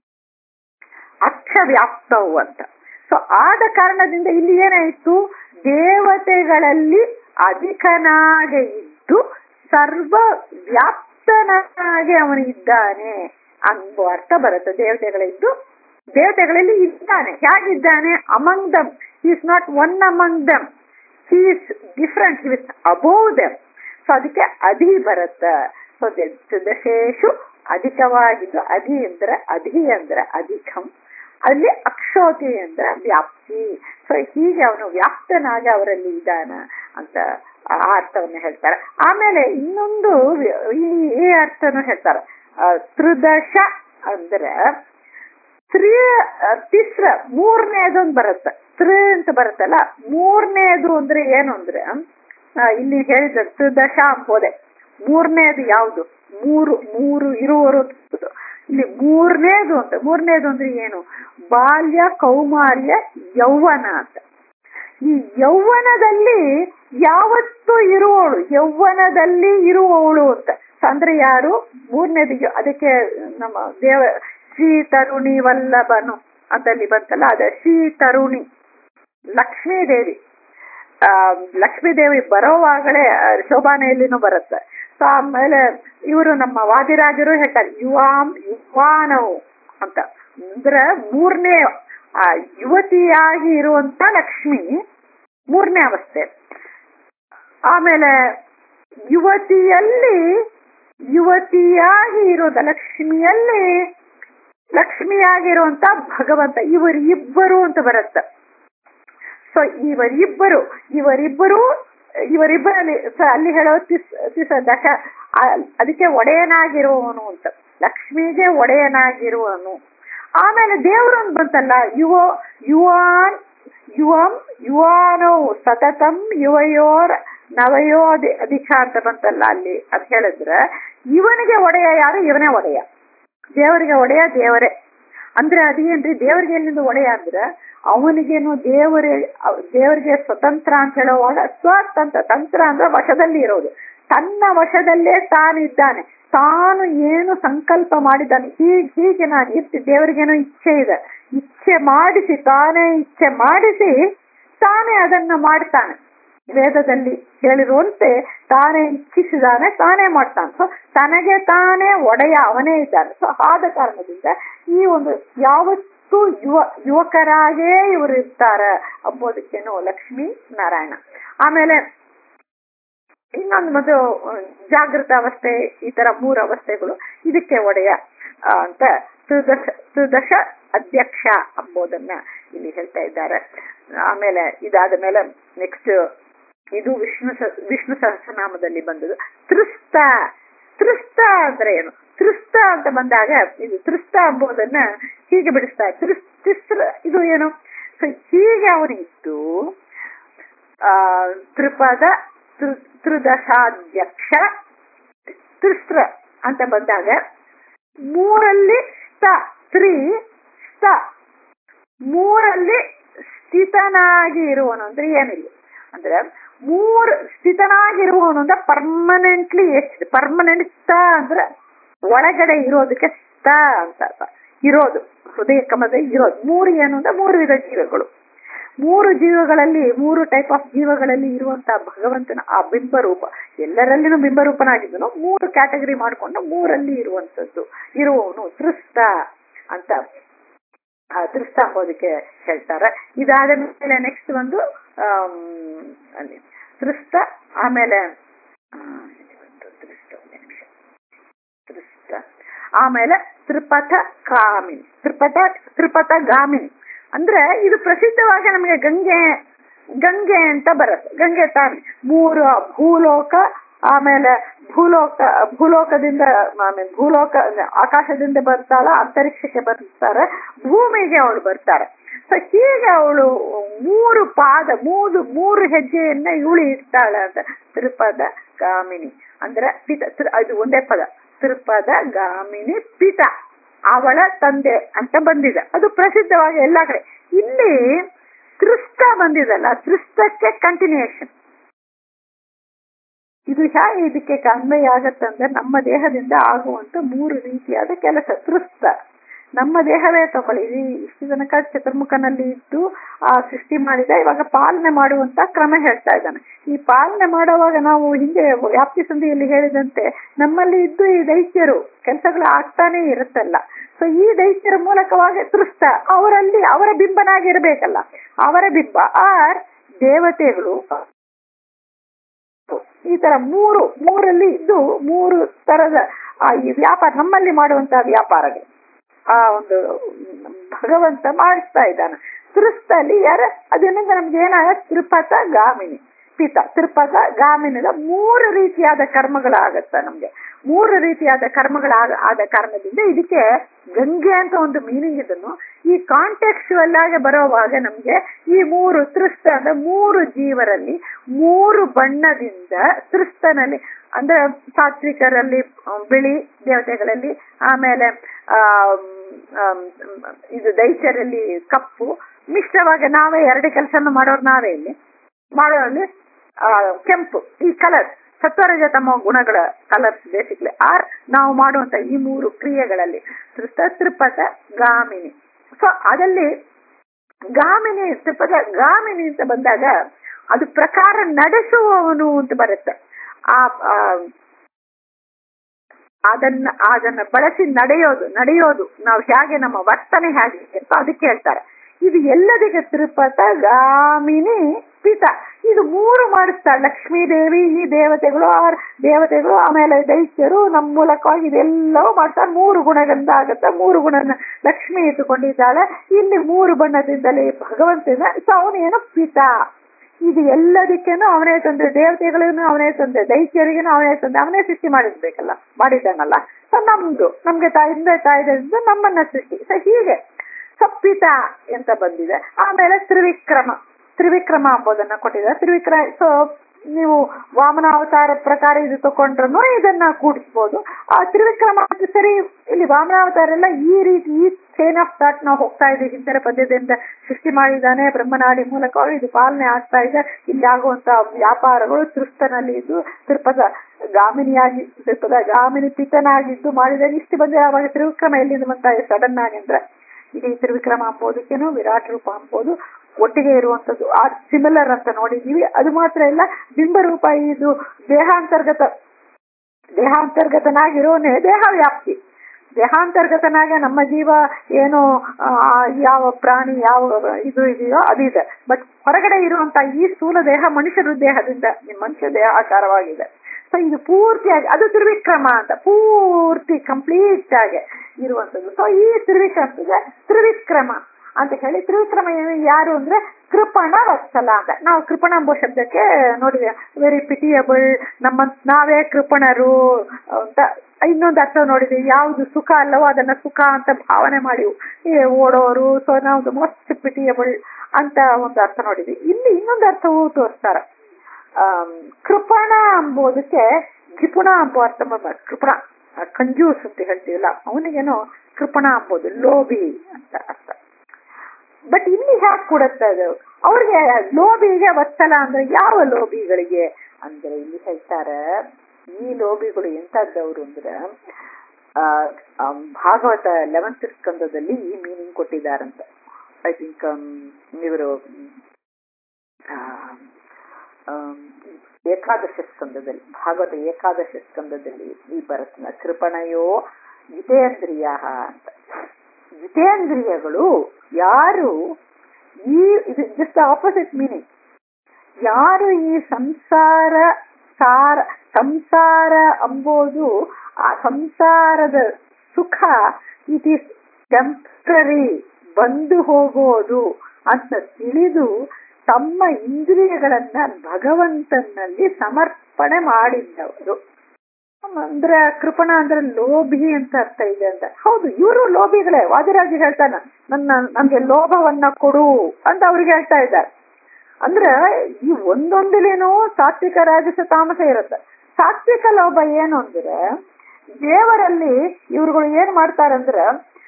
[SPEAKER 1] ಅಕ್ಷ ವ್ಯಾಪ್ತವು ಅಂತ ಸೊ ಆದ ಕಾರಣದಿಂದ ಇಲ್ಲಿ ಏನಾಯ್ತು ದೇವತೆಗಳಲ್ಲಿ ಅಧಿಕನಾಗೆ ಇದ್ದು ಸರ್ವ ವ್ಯಾಪ್ತನಾಗಿ ಅವನು ಇದ್ದಾನೆ ಅನ್ನುವ ಅರ್ಥ ಬರುತ್ತೆ ದೇವತೆಗಳಿದ್ದು ದೇವತೆಗಳಲ್ಲಿ ಇದ್ದಾನೆ ಹೇಗಿದ್ದಾನೆ among them is not one among them he is different with above them so ಅದಕ್ಕೆ ಅಧಿ ಬರುತ್ತೆ ಸೊ ದಶೇಶು ಅಧಿಕವಾಗಿದ್ದು ಅಧಿ ಅಂದ್ರೆ ಅಧಿ ಅಂದ್ರೆ ಅಧಿಕಂ ಅಲ್ಲಿ ಅಕ್ಷೋತಿ ಅಂದ್ರೆ ವ್ಯಾಪ್ತಿ ಸೊ ಹೀಗೆ ಅವನು ವ್ಯಾಪ್ತನಾಗಿ ಅವರಲ್ಲಿ ಇದ್ದಾನ ಅಂತ ಆ ಅರ್ಥವನ್ನು ಹೇಳ್ತಾರೆ ಆಮೇಲೆ ಇನ್ನೊಂದು ಈ ಈ ಅರ್ಥನು ಹೇಳ್ತಾರೆ ಆ, ತ್ರಿದಶ ಅಂದ್ರೆ ತ್ರಿ ತಿಸ್ರ ಮೂರನೇದೊಂದು ಬರುತ್ತೆ ತ್ರಿ ಅಂತ ಬರುತ್ತಲ್ಲ ಮೂರನೇದು ಅಂದ್ರೆ ಏನು ಅಂದ್ರೆ ಆ, ಇಲ್ಲಿ ಹೇಳಿದ ತ್ರಿದಶ ಅಂಬೋದೆ ಮೂರನೇದು ಯಾವುದು ಮೂರು ಮೂರು ಇರುವರು ಅಂತ. ಇಲ್ಲಿ ಮೂರನೇದು ಅಂತ ಮೂರನೇದು ಅಂದ್ರೆ ಏನು ಬಾಲ್ಯ ಕೌಮಾರ್ಯ ಯೌವನ ಅಂತ ಈ ಯೌವನದಲ್ಲಿ ಯಾವತ್ತೂ ಇರುವವಳು ಯೌವನದಲ್ಲಿ ಇರುವವಳು ಅಂತ ಅಂದ್ರೆ ಯಾರು ಮೂರನೇದು ಅದಕ್ಕೆ ನಮ್ಮ ದೇವ ಶ್ರೀ ತರುಣಿ ವಲ್ಲಭನು ಅಂತಲ್ಲಿ ಬಂತಲ್ಲ ಅದ ಶ್ರೀ ತರುಣಿ ಲಕ್ಷ್ಮೀ ದೇವಿ ಆ ಲಕ್ಷ್ಮೀ ದೇವಿ ಬರೋವಾಗಲೇ ಆ, ಶೋಭಾನೆಯಲ್ಲಿನೂ ಬರುತ್ತೆ ಸೊ ಆಮೇಲೆ ಇವರು ನಮ್ಮ ವಾದಿರಾಜರು ಹೇಳ್ತಾರೆ ಯುವಾಂ ಯುವಾನವು ಅಂತ ಅಂದ್ರೆ ಮೂರನೇ ಆ ಯುವತಿಯಾಗಿ ಇರುವಂತ ಲಕ್ಷ್ಮಿ ಮೂರನೇ ಅವಸ್ಥೆ ಆಮೇಲೆ ಯುವತಿಯಲ್ಲಿ ಯುವತಿಯಾಗಿ ಇರೋದ ಲಕ್ಷ್ಮಿಯಲ್ಲಿ ಲಕ್ಷ್ಮಿಯಾಗಿರುವಂತ ಭಗವಂತ ಇವರಿಬ್ಬರು ಅಂತ ಬರುತ್ತೆ ಸೊ ಇವರಿಬ್ಬರು ಇವರಿಬ್ಬರು ಇವರಿಬ್ಬರಲ್ಲಿ ಸೊ ಅಲ್ಲಿ ಹೇಳೋ ತಿಸ್ ತಿಸ ದಶ ಆ- ಅದಕ್ಕೆ ಒಡೆಯನಾಗಿರುವವನು ಅಂತ ಲಕ್ಷ್ಮಿಗೆ ಒಡೆಯನಾಗಿರುವನು ಆಮೇಲೆ ದೇವರು ಅಂತ ಬಂತಲ್ಲ ಯುವ ಯುವಾನ್ ಯುವಂ ಯುವಾನೋ ಸತತಂ ಯುವಯೋರ್ ನವಯೋ ಅಧಿ- ಅಧಿಕ ಅಂತ ಬಂತಲ್ಲ ಅಲ್ಲಿ ಅದ್ ಹೇಳಿದ್ರೆ ಇವನಿಗೆ ಒಡೆಯ ಯಾರು ಇವನೇ ಒಡೆಯ ದೇವರಿಗೆ ಒಡೆಯ ದೇವರೇ ಅಂದ್ರೆ ಅದೇನ್ರಿ ದೇವರಿಗೆ ಎಲ್ಲಿಂದ ಒಡೆಯ ಅಂದ್ರೆ ಅವನಿಗೇನು ದೇವರೇ ಅವ್- ದೇವರಿಗೆ ಸ್ವತಂತ್ರ ಅಂತ ಹೇಳುವಾಗ ಸ್ವತಂತ್ರ ತಂತ್ರ ಅಂದ್ರೆ ವಶದಲ್ಲಿ ಇರೋದು ತನ್ನ ವಶದಲ್ಲೇ ತಾನಿದ್ದಾನೆ ತಾನು ಏನು ಸಂಕಲ್ಪ ಮಾಡಿದ್ದಾನೆ ಹೀಗೆ ಹೀಗೆ ನಾನು ಇರ್ತಿ ದೇವರಿಗೇನೋ ಇಚ್ಛೆ ಇದೆ ಇಚ್ಛೆ ಮಾಡಿಸಿ ತಾನೇ ಇಚ್ಛೆ ಮಾಡಿಸಿ ತಾನೇ ಅದನ್ನ ಮಾಡ್ತಾನೆ ವೇದದಲ್ಲಿ ಹೇಳಿರುವಂತೆ ತಾನೇ ಇಚ್ಛಿಸಿದಾನೆ ತಾನೇ ಮಾಡ್ತಾನೆ ಸೊ ತನಗೆ ತಾನೇ ಒಡೆಯ ಅವನೇ ಇದ್ದಾನೆ ಸೊ ಆದ ಕಾರಣದಿಂದ ಈ ಒಂದು ಯಾವತ್ತೂ ಯುವ ಯುವಕರಾಗೇ ಇವರು ಇರ್ತಾರ ಅಂಬೋದಕ್ಕೇನು ಲಕ್ಷ್ಮೀ ನಾರಾಯಣ ಆಮೇಲೆ ಇನ್ನೊಂದು ಮೊದಲು ಜಾಗೃತ ಅವಸ್ಥೆ ಈ ತರ ಮೂರು ಅವಸ್ಥೆಗಳು ಇದಕ್ಕೆ ಒಡೆಯ ಆ, ಅಂತ ತ್ರಿದಶ ತ್ರಿದಶ ಅಧ್ಯಕ್ಷ ಅಂಬೋದನ್ನ ಇಲ್ಲಿ ಹೇಳ್ತಾ ಇದ್ದಾರೆ ಆಮೇಲೆ ಇದಾದ ಮೇಲೆ ನೆಕ್ಸ್ಟ್ ಇದು ವಿಷ್ಣು ಸ- ವಿಷ್ಣು ಸಹಸ್ರನಾಮದಲ್ಲಿ ಬಂದದ್ದು ತ್ರಿಸ್ತ ತ್ರಿಸ್ತ ಅಂದ್ರೆ ಏನು ತ್ರಿಸ್ತ ಅಂತ ಬಂದಾಗ ಇದು ತ್ರಿಸ್ತ ಎಂಬುದನ್ನ ಹೀಗೆ ಬಿಡಿಸ್ತಾರೆ ತ್ರಿಸ್ ತಿಸ್ರ ಇದು ಏನು So ಹೀಗೆ ಅವನಿತ್ತು ಆ ತ್ರಿಪದ ತ್ರಿ- ತ್ರಿದಶಾಧ್ಯಕ್ಷ ತ್ರಿಸ್ತ್ರ ಅಂತ ಬಂದಾಗ ಮೂರಲ್ಲಿ ಸ್ಥ ತ್ರಿ ಸ್ಥ ಮೂರಲ್ಲಿ ಸ್ಥಿತನಾಗಿ ಇರುವನು ಅಂದ್ರೆ ಏನಿಲ್ಲ ಅಂದ್ರೆ ಮೂರ್ ಸ್ಥಿತನಾಗಿರುವವನು ಅಂದ್ರೆ ಪರ್ಮನೆಂಟ್ಲಿ ಎಷ್ಟು ಪರ್ಮನೆಂಟ್ ಸ್ಥ ಅಂದ್ರೆ ಒಳಗಡೆ ಇರೋದಕ್ಕೆ ಸ್ಥ ಅಂತ ಅರ್ಥ. ಇರೋದು ಹೃದಯ ಕಮದ ಇರೋದು ಮೂರು ಏನು ಅಂದ್ರೆ ಮೂರು ವಿಧ ಜೀವಗಳು ಮೂರು ಜೀವಗಳಲ್ಲಿ ಮೂರು ಟೈಪ್ ಆಫ್ ಜೀವಗಳಲ್ಲಿ ಇರುವಂತಹ ಭಗವಂತನ ಆ ಬಿಂಬರೂಪ ಎಲ್ಲರಲ್ಲಿನೂ ಬಿಂಬರೂಪನಾಗಿದ್ದನು ಮೂರು ಕ್ಯಾಟಗರಿ ಮಾಡ್ಕೊಂಡು ಮೂರಲ್ಲಿ ಇರುವಂತದ್ದು ಇರುವವನು ತ್ರಿಸ್ತ ಅಂತ ಆ ತ್ರಿಸ್ತ ಅಂಬೋದಕ್ಕೆ ಹೇಳ್ತಾರೆ ಇದಾದ ಮೇಲೆ ನೆಕ್ಸ್ಟ್ ಒಂದು ಆಮ್, ಅಲ್ಲಿ ತ್ರಿಸ್ತ ಆಮೇಲೆ ಆ, ಇಲ್ಲಿ ಬಂತು ತ್ರಿಸ್ತ ಒಂದೇ ನಿಮಿಷ ತ್ರಿಸ್ತ ಆಮೇಲೆ ತ್ರಿಪಥ ಕಾಮಿನಿ ತ್ರಿಪಥ ತ್ರಿಪಥ ಗಾಮಿನಿ ಅಂದ್ರೆ ಇದು ಪ್ರಸಿದ್ಧವಾಗಿ ನಮಗೆ ಗಂಗೆ ಗಂಗೆ ಅಂತ ಬರುತ್ತೆ ಗಂಗೆ ತಾನೆ ಮೂರು ಭೂಲೋಕ ಆಮೇಲೆ ಭೂಲೋಕ ಭೂಲೋಕದಿಂದ ಆಮೇಲೆ ಭೂಲೋಕ ಆಕಾಶದಿಂದ ಬರ್ತಾಳ ಅಂತರಿಕ್ಷಕ್ಕೆ ಬರ್ತಾರೆ ಭೂಮಿಗೆ ಅವಳು ಬರ್ತಾರೆ ಸೊ ಹೀಗೆ ಅವಳು ಮೂರು ಪಾದ ಮೂರು ಮೂರು ಹೆಜ್ಜೆಯನ್ನ ಇವಳು ಇಡ್ತಾಳೆ ಅಂತ ತ್ರಿಪದ ಗಾಮಿನಿ ಅಂದ್ರೆ ಪಿತ ತ್ರಿ- ಅದು ಒಂದೇ ಪದ ತ್ರಿಪದ ಗಾಮಿನಿ ಪಿತ ಅವಳ ತಂದೆ ಅಂತ ಬಂದಿದೆ ಅದು ಪ್ರಸಿದ್ಧವಾಗಿ ಎಲ್ಲಾ ಕಡೆ ಇಲ್ಲಿ ತ್ರಿಸ್ತ ಬಂದಿದಲ್ಲ ತ್ರಿಸ್ತಕ್ಕೆ ಕಂಟಿನ್ಯೂಯೇಷನ್ ಇದು ಹೇಗೆ ಇದಕ್ಕೆ ಅನ್ವಯ ಆಗತ್ತಂದ್ರೆ ನಮ್ಮ ದೇಹದಿಂದ ಆಗುವಂತ ಮೂರು ರೀತಿಯಾದ ಕೆಲಸ ತ್ರಿಸ್ತ ನಮ್ಮ ದೇಹವೇ ತಗೊಳ್ಳಿ ಇದು ಇಷ್ಟು ತನಕ ಚತುರ್ಮುಖನಲ್ಲಿ ಇದ್ದು ಆ ಸೃಷ್ಟಿ ಮಾಡಿದ ಇವಾಗ ಪಾಲನೆ ಮಾಡುವಂತ ಕ್ರಮ ಹೇಳ್ತಾ ಇದ್ದಾನೆ ಈ ಪಾಲನೆ ಮಾಡುವಾಗ ನಾವು ಹಿಂದೆ ವ್ಯಾಪ್ತಿ ಸಂಧಿಯಲ್ಲಿ ಹೇಳಿದಂತೆ ನಮ್ಮಲ್ಲಿ ಇದ್ದು ಈ ದೈತ್ಯರು ಕೆಲಸಗಳು ಆಗ್ತಾನೆ ಇರುತ್ತಲ್ಲ ಸೊ ಈ ದೈತ್ಯರ ಮೂಲಕವಾಗಿ ತ್ರಿಸ್ತ ಅವರಲ್ಲಿ ಅವರ ಬಿಂಬನಾಗಿರ್ಬೇಕಲ್ಲ ಅವರ ಬಿಂಬ ಆರ್ ದೇವತೆಗಳು ಈ ತರ ಮೂರು ಮೂರಲ್ಲಿ ಇದ್ದು ಮೂರು ತರದ ಆ ಈ ವ್ಯಾಪಾರ ನಮ್ಮಲ್ಲಿ ಮಾಡುವಂತಹ ವ್ಯಾಪಾರಗಳು ಆ ಒಂದು ಭಗವಂತ ಮಾಡಿಸ್ತಾ ಇದ್ದಾನೆ ತ್ರಿಸ್ತಲ್ಲಿ ಯಾರ ಅದರಿಂದ ನಮ್ಗೆ ಏನಾಗ ತ್ರಿಪಥ ಗಾಮಿನಿ ಪಿತ ತ್ರಿಪಥ ಗಾಮಿನಿದ ಮೂರು ರೀತಿಯಾದ ಕರ್ಮಗಳಾಗತ್ತ ನಮ್ಗೆ ಮೂರು ರೀತಿಯಾದ ಕರ್ಮಗಳಾಗ ಆದ ಕಾರಣದಿಂದ ಇದಕ್ಕೆ ಗಂಗೆ ಅಂತ ಒಂದು ಮೀನಿಂಗ್ ಇದನ್ನು ಈ ಕಾಂಟೆಕ್ಚುವಲ್ ಆಗಿ ಬರೋವಾಗ ನಮ್ಗೆ ಈ ಮೂರು ತ್ರಿಸ್ತ ಅಂದ್ರೆ ಮೂರು ಜೀವರಲ್ಲಿ ಮೂರು ಬಣ್ಣದಿಂದ ತ್ರಿಸ್ತನಲ್ಲಿ ಅಂದ್ರೆ ಸಾತ್ವಿಕರಲ್ಲಿ ಆ, ಬಿಳಿ ದೇವತೆಗಳಲ್ಲಿ ಆಮೇಲೆ ಆ ಇದು ದೈತ್ಯರಲ್ಲಿ ಕಪ್ಪು ಮಿಶ್ರವಾಗಿ ನಾವೇ ಎರಡು ಕೆಲಸನ ಮಾಡೋರು ನಾವೇ ಇಲ್ಲಿ ಮಾಡೋರಲ್ಲಿ ಆ, ಕೆಂಪು ಈ ಕಲರ್ ಸತ್ವರಜತಮ ಗುಣಗಳ ಕಲರ್ಸ್ ಬೇಸಿಕ್ಲಿ ಆರ್ ನಾವು ಮಾಡುವಂತ ಈ ಮೂರು ಕ್ರಿಯೆಗಳಲ್ಲಿ ತ್ರಿಸ್ತ ತ್ರಿಪಥ ಗಾಮಿನಿ ಸೊ ಅದಲ್ಲಿ ಗಾಮಿನಿ ತ್ರಿಪಥ ಗಾಮಿನಿ ಅಂತ ಬಂದಾಗ ಅದು ಪ್ರಕಾರ ನಡೆಸುವವನು ಅಂತ ಬರುತ್ತೆ ಆ ಆ, ಅದನ್ನ ಅದನ್ನ ಬಳಸಿ ನಡೆಯೋದು ನಡೆಯೋದು ನಾವು ಹೇಗೆ ನಮ್ಮ ವರ್ತನೆ ಹೇಗೆ ಅಂತ ಅದಕ್ಕೆ ಹೇಳ್ತಾರೆ ಇದು ಎಲ್ಲದಿಗೆ ತ್ರಿಪಥ ಗಾಮಿನಿ ಪಿತ ಇದು ಮೂರು ಮಾಡಿಸ್ತಾಳೆ ಲಕ್ಷ್ಮೀ ದೇವಿ ಈ ದೇವತೆಗಳು ಆರ್ ದೇವತೆಗಳು ಆಮೇಲೆ ದೈತ್ಯರು ನಮ್ಮ ಮೂಲಕವಾಗಿ ಇದೆಲ್ಲವೂ ಮಾಡ್ತಾರೆ ಮೂರು ಗುಣಗಳಿಂದ ಆಗತ್ತೆ ಮೂರು ಗುಣನ ಲಕ್ಷ್ಮಿ ಇಟ್ಟುಕೊಂಡಿದ್ದಾಳೆ ಇಲ್ಲಿ ಮೂರು ಬಣ್ಣದಿಂದಲೇ ಭಗವಂತನ ಸೊ ಅವನೇನು ಪಿತ ಇದು ಎಲ್ಲದಕ್ಕೇನು ಅವನೇ ತಂದೆ ದೇವತೆಗಳಿಗೂ ಅವನೇ ತಂದೆ ದೈತ್ಯರಿಗೂ ಅವನೇ ತಂದೆ ಅವನೇ ಸೃಷ್ಟಿ ಮಾಡಿರ್ಬೇಕಲ್ಲ ಮಾಡಿದ್ದಾನಲ್ಲ ಸೊ ನಮ್ದು ನಮ್ಗೆ ತಾಯಿಂದ ತಾಯಿದಿಂದ ನಮ್ಮನ್ನ ಸೃಷ್ಟಿ ಸೊ ಹೀಗೆ ಸಪ್ಪಿತ ಅಂತ ಬಂದಿದೆ ಆಮೇಲೆ ತ್ರಿವಿಕ್ರಮ ತ್ರಿವಿಕ್ರಮ ಎಂಬುದನ್ನ ಕೊಟ್ಟಿದ್ದಾರೆ ತ್ರಿವಿಕ್ರಮ ಸೊ ನೀವು ವಾಮನ ಅವತಾರ ಪ್ರಕಾರ ಇದು ತಗೊಂಡ್ರು ಇದನ್ನ ಕೂಡಿಸ್ಬೋದು ಆ ತ್ರಿವಿಕ್ರಮ ಅಂತ ಸರಿ ಇಲ್ಲಿ ವಾಮನ ಅವತಾರ ಎಲ್ಲ ಈ ರೀತಿ ಈ ಚೈನ್ ಆಫ್ ಥಾಟ್ ನಾವು ಹೋಗ್ತಾ ಇದ್ದೀವಿ ಹಿಂದಿನ ಪದ್ಯದಿಂದ ಸೃಷ್ಟಿ ಮಾಡಿದ್ದಾನೆ ಬ್ರಹ್ಮನಾಡಿ ಮೂಲಕ ಇದು ಪಾಲನೆ ಆಗ್ತಾ ಇದೆ ಇಲ್ಲಿ ಆಗುವಂತ ವ್ಯಾಪಾರಗಳು ತೃಪ್ತನಲ್ಲಿ ಇದ್ದು ತಿರುಪದ ಗಾಮಿನಿಯಾಗಿ ತಿರುಪದ ಗಾಮಿನಿ ಪಿತನಾಗಿದ್ದು ಮಾಡಿದ್ದಾನೆ ಇಷ್ಟು ಬಂದ್ರೆ ಆವಾಗ ತ್ರಿವಿಕ್ರಮ ಎಲ್ಲಿಂದ ಬಂತ ಸಡನ್ ಆಗಿ ಅಂದ್ರೆ ಈಗ ಈ ತ್ರಿವಿಕ್ರಮ ಅಂಬೋದಕ್ಕೇನು ವಿರಾಟ್ ರೂಪ ಅಂಬೋದು ಒಟ್ಟಿಗೆ ಇರುವಂತದ್ದು ಆ ಸಿಮಿಲರ್ ಅಂತ ನೋಡಿದೀವಿ ಅದು ಮಾತ್ರ ಇಲ್ಲ ಬಿಂಬ ರೂಪ ಇದು ದೇಹಾಂತರ್ಗತ ದೇಹಾಂತರ್ಗತನಾಗಿರೋನೇ ದೇಹ ವ್ಯಾಪ್ತಿ ದೇಹಾಂತರ್ಗತನಾಗೆ ನಮ್ಮ ಜೀವ ಏನು ಆ, ಯಾವ ಪ್ರಾಣಿ ಯಾವ ಇದು ಇದೆಯೋ ಅದಿದೆ ಬಟ್ ಹೊರಗಡೆ ಇರುವಂತ ಈ ಸ್ಥೂಲ ದೇಹ ಮನುಷ್ಯರ ದೇಹದಿಂದ ಈ ಮನುಷ್ಯ ದೇಹ ಆಕಾರವಾಗಿದೆ ಸೊ ಇದು ಪೂರ್ತಿಯಾಗಿ ಅದು ತ್ರಿವಿಕ್ರಮ ಅಂತ ಪೂರ್ತಿ ಕಂಪ್ಲೀಟ್ ಆಗಿ ಇರುವಂತದ್ದು ಸೊ ಈ ತ್ರಿವಿಕ್ರಮಿಗೆ ತ್ರಿವಿಕ್ರಮ ಅಂತ ಹೇಳಿ ತ್ರಿವಿಕ್ರಮ ಏನು- ಯಾರು ಅಂದ್ರೆ ಕೃಪಣ ವತ್ಸಲ ಅಂತ ನಾವು ಕೃಪಣ ಎಂಬ ಶಬ್ದಕ್ಕೆ ನೋಡಿದೆ ವೆರಿ ಪಿಟಿಯಬಲ್ ನಮ್ಮ ನಾವೇ ಕೃಪಣರು ಅಂತ ಇನ್ನೊಂದು ಅರ್ಥ ನೋಡಿದ್ವಿ ಯಾವುದು ಸುಖ ಅಲ್ಲವೋ ಅದನ್ನ ಸುಖ ಅಂತ ಭಾವನೆ ಮಾಡಿವು ಈ ಓಡೋರು ಸೊ ನಾವು ಮೋಸ್ಟ್ ಪಿಟಿಯಬಲ್ ಅಂತ ಒಂದು ಅರ್ಥ ನೋಡಿದ್ವಿ ಇಲ್ಲಿ ಇನ್ನೊಂದು ಅರ್ಥವೂ ತೋರಿಸ್ತಾರ ಆಮ್, ಕೃಪಣ ಎಂಬುದಕ್ಕೆ ಕ್ಷಿಪುಣ ಎಂಬ ಅರ್ಥ ಬರ್ತದೆ. ಕೃಪಣ ಕಂಜೂಸ್ ಅಂತ ಹೇಳ್ತೀವಲ್ಲ ಅವನಿಗೇನೋ ಕೃಪಣ ಎಂಬುದು ಲೋಭಿ ಅಂತ ಅರ್ಥ ಬಟ್ ಇಲ್ಲಿ ಹ್ಯಾಕ್ ಕೊಡುತ್ತೆ ಅದು ಅವ್ರಿಗೆ ಲೋಭಿಗೆ ವತ್ಸಲ ಅಂದ್ರೆ ಯಾವ ಲೋಭಿಗಳಿಗೆ ಅಂದ್ರೆ ಇಲ್ಲಿ ಹೇಳ್ತಾರೆ ಈ ಲೋಭಿಗಳು ಎಂತದ್ದವ್ರು ಅಂದ್ರೆ ಆ, ಆ, ಭಾಗವತ ಲೆವೆಂತ್ ಸ್ಕಂದದಲ್ಲಿ ಈ ಮೀನಿಂಗ್ ಕೊಟ್ಟಿದ್ದಾರಂತ ಐ ಥಿಂಕ್ ಇವರು ಏಕಾದಶ ಸ್ಕಂದದಲ್ಲಿ ಭಾಗವತ ಏಕಾದಶ ಸ್ಕಂದದಲ್ಲಿ ಈ ಬರುತ್ತ ಕೃಪಣಯೋ ಜಿತೇಂದ್ರಿಯ ಅಂತ ಜಿತೇಂದ್ರಿಯಗಳು ಯಾರು ಈ ಇದು ಜಸ್ಟ್ ಆಪೋಸಿಟ್ ಮೀನಿಂಗ್ ಯಾರು ಈ ಸಂಸಾರ ಸಾರ ಸಂಸಾರ ಅಂಬೋದು ಆ ಸಂಸಾರದ ಸುಖ ಇಟ್ ಈಸ್ ಟೆಂಪ್ರರಿ ಬಂದು ಹೋಗೋದು ಅಂತ ತಿಳಿದು ತಮ್ಮ ಇಂದ್ರಿಯಗಳನ್ನ ಭಗವಂತನಲ್ಲಿ ಸಮರ್ಪಣೆ ಮಾಡಿದ್ದವರು ಅಂದ್ರೆ ಕೃಪಣ ಅಂದ್ರೆ ಲೋಭಿ ಅಂತ ಅರ್ಥ ಇದೆ ಅಂತ ಹೌದು ಇವರು ಲೋಭಿಗಳೇ ವಾದಿರಾಜ ಹೇಳ್ತಾನ ನನ್ನ ನಮ್ಗೆ ಲೋಭವನ್ನ ಕೊಡು ಅಂತ ಅವ್ರಿಗೆ ಹೇಳ್ತಾ ಇದ್ದಾರೆ ಅಂದ್ರೆ ಈ ಒಂದೊಂದಿಲೇನೋ ಸಾತ್ವಿಕ ರಾಜಸ ತಾಮಸ ಇರುತ್ತೆ ಸಾತ್ವಿಕ ಲೋಭ ಏನು ಅಂದ್ರೆ ದೇವರಲ್ಲಿ ಇವ್ರುಗಳು ಏನ್ ಮಾಡ್ತಾರಂದ್ರ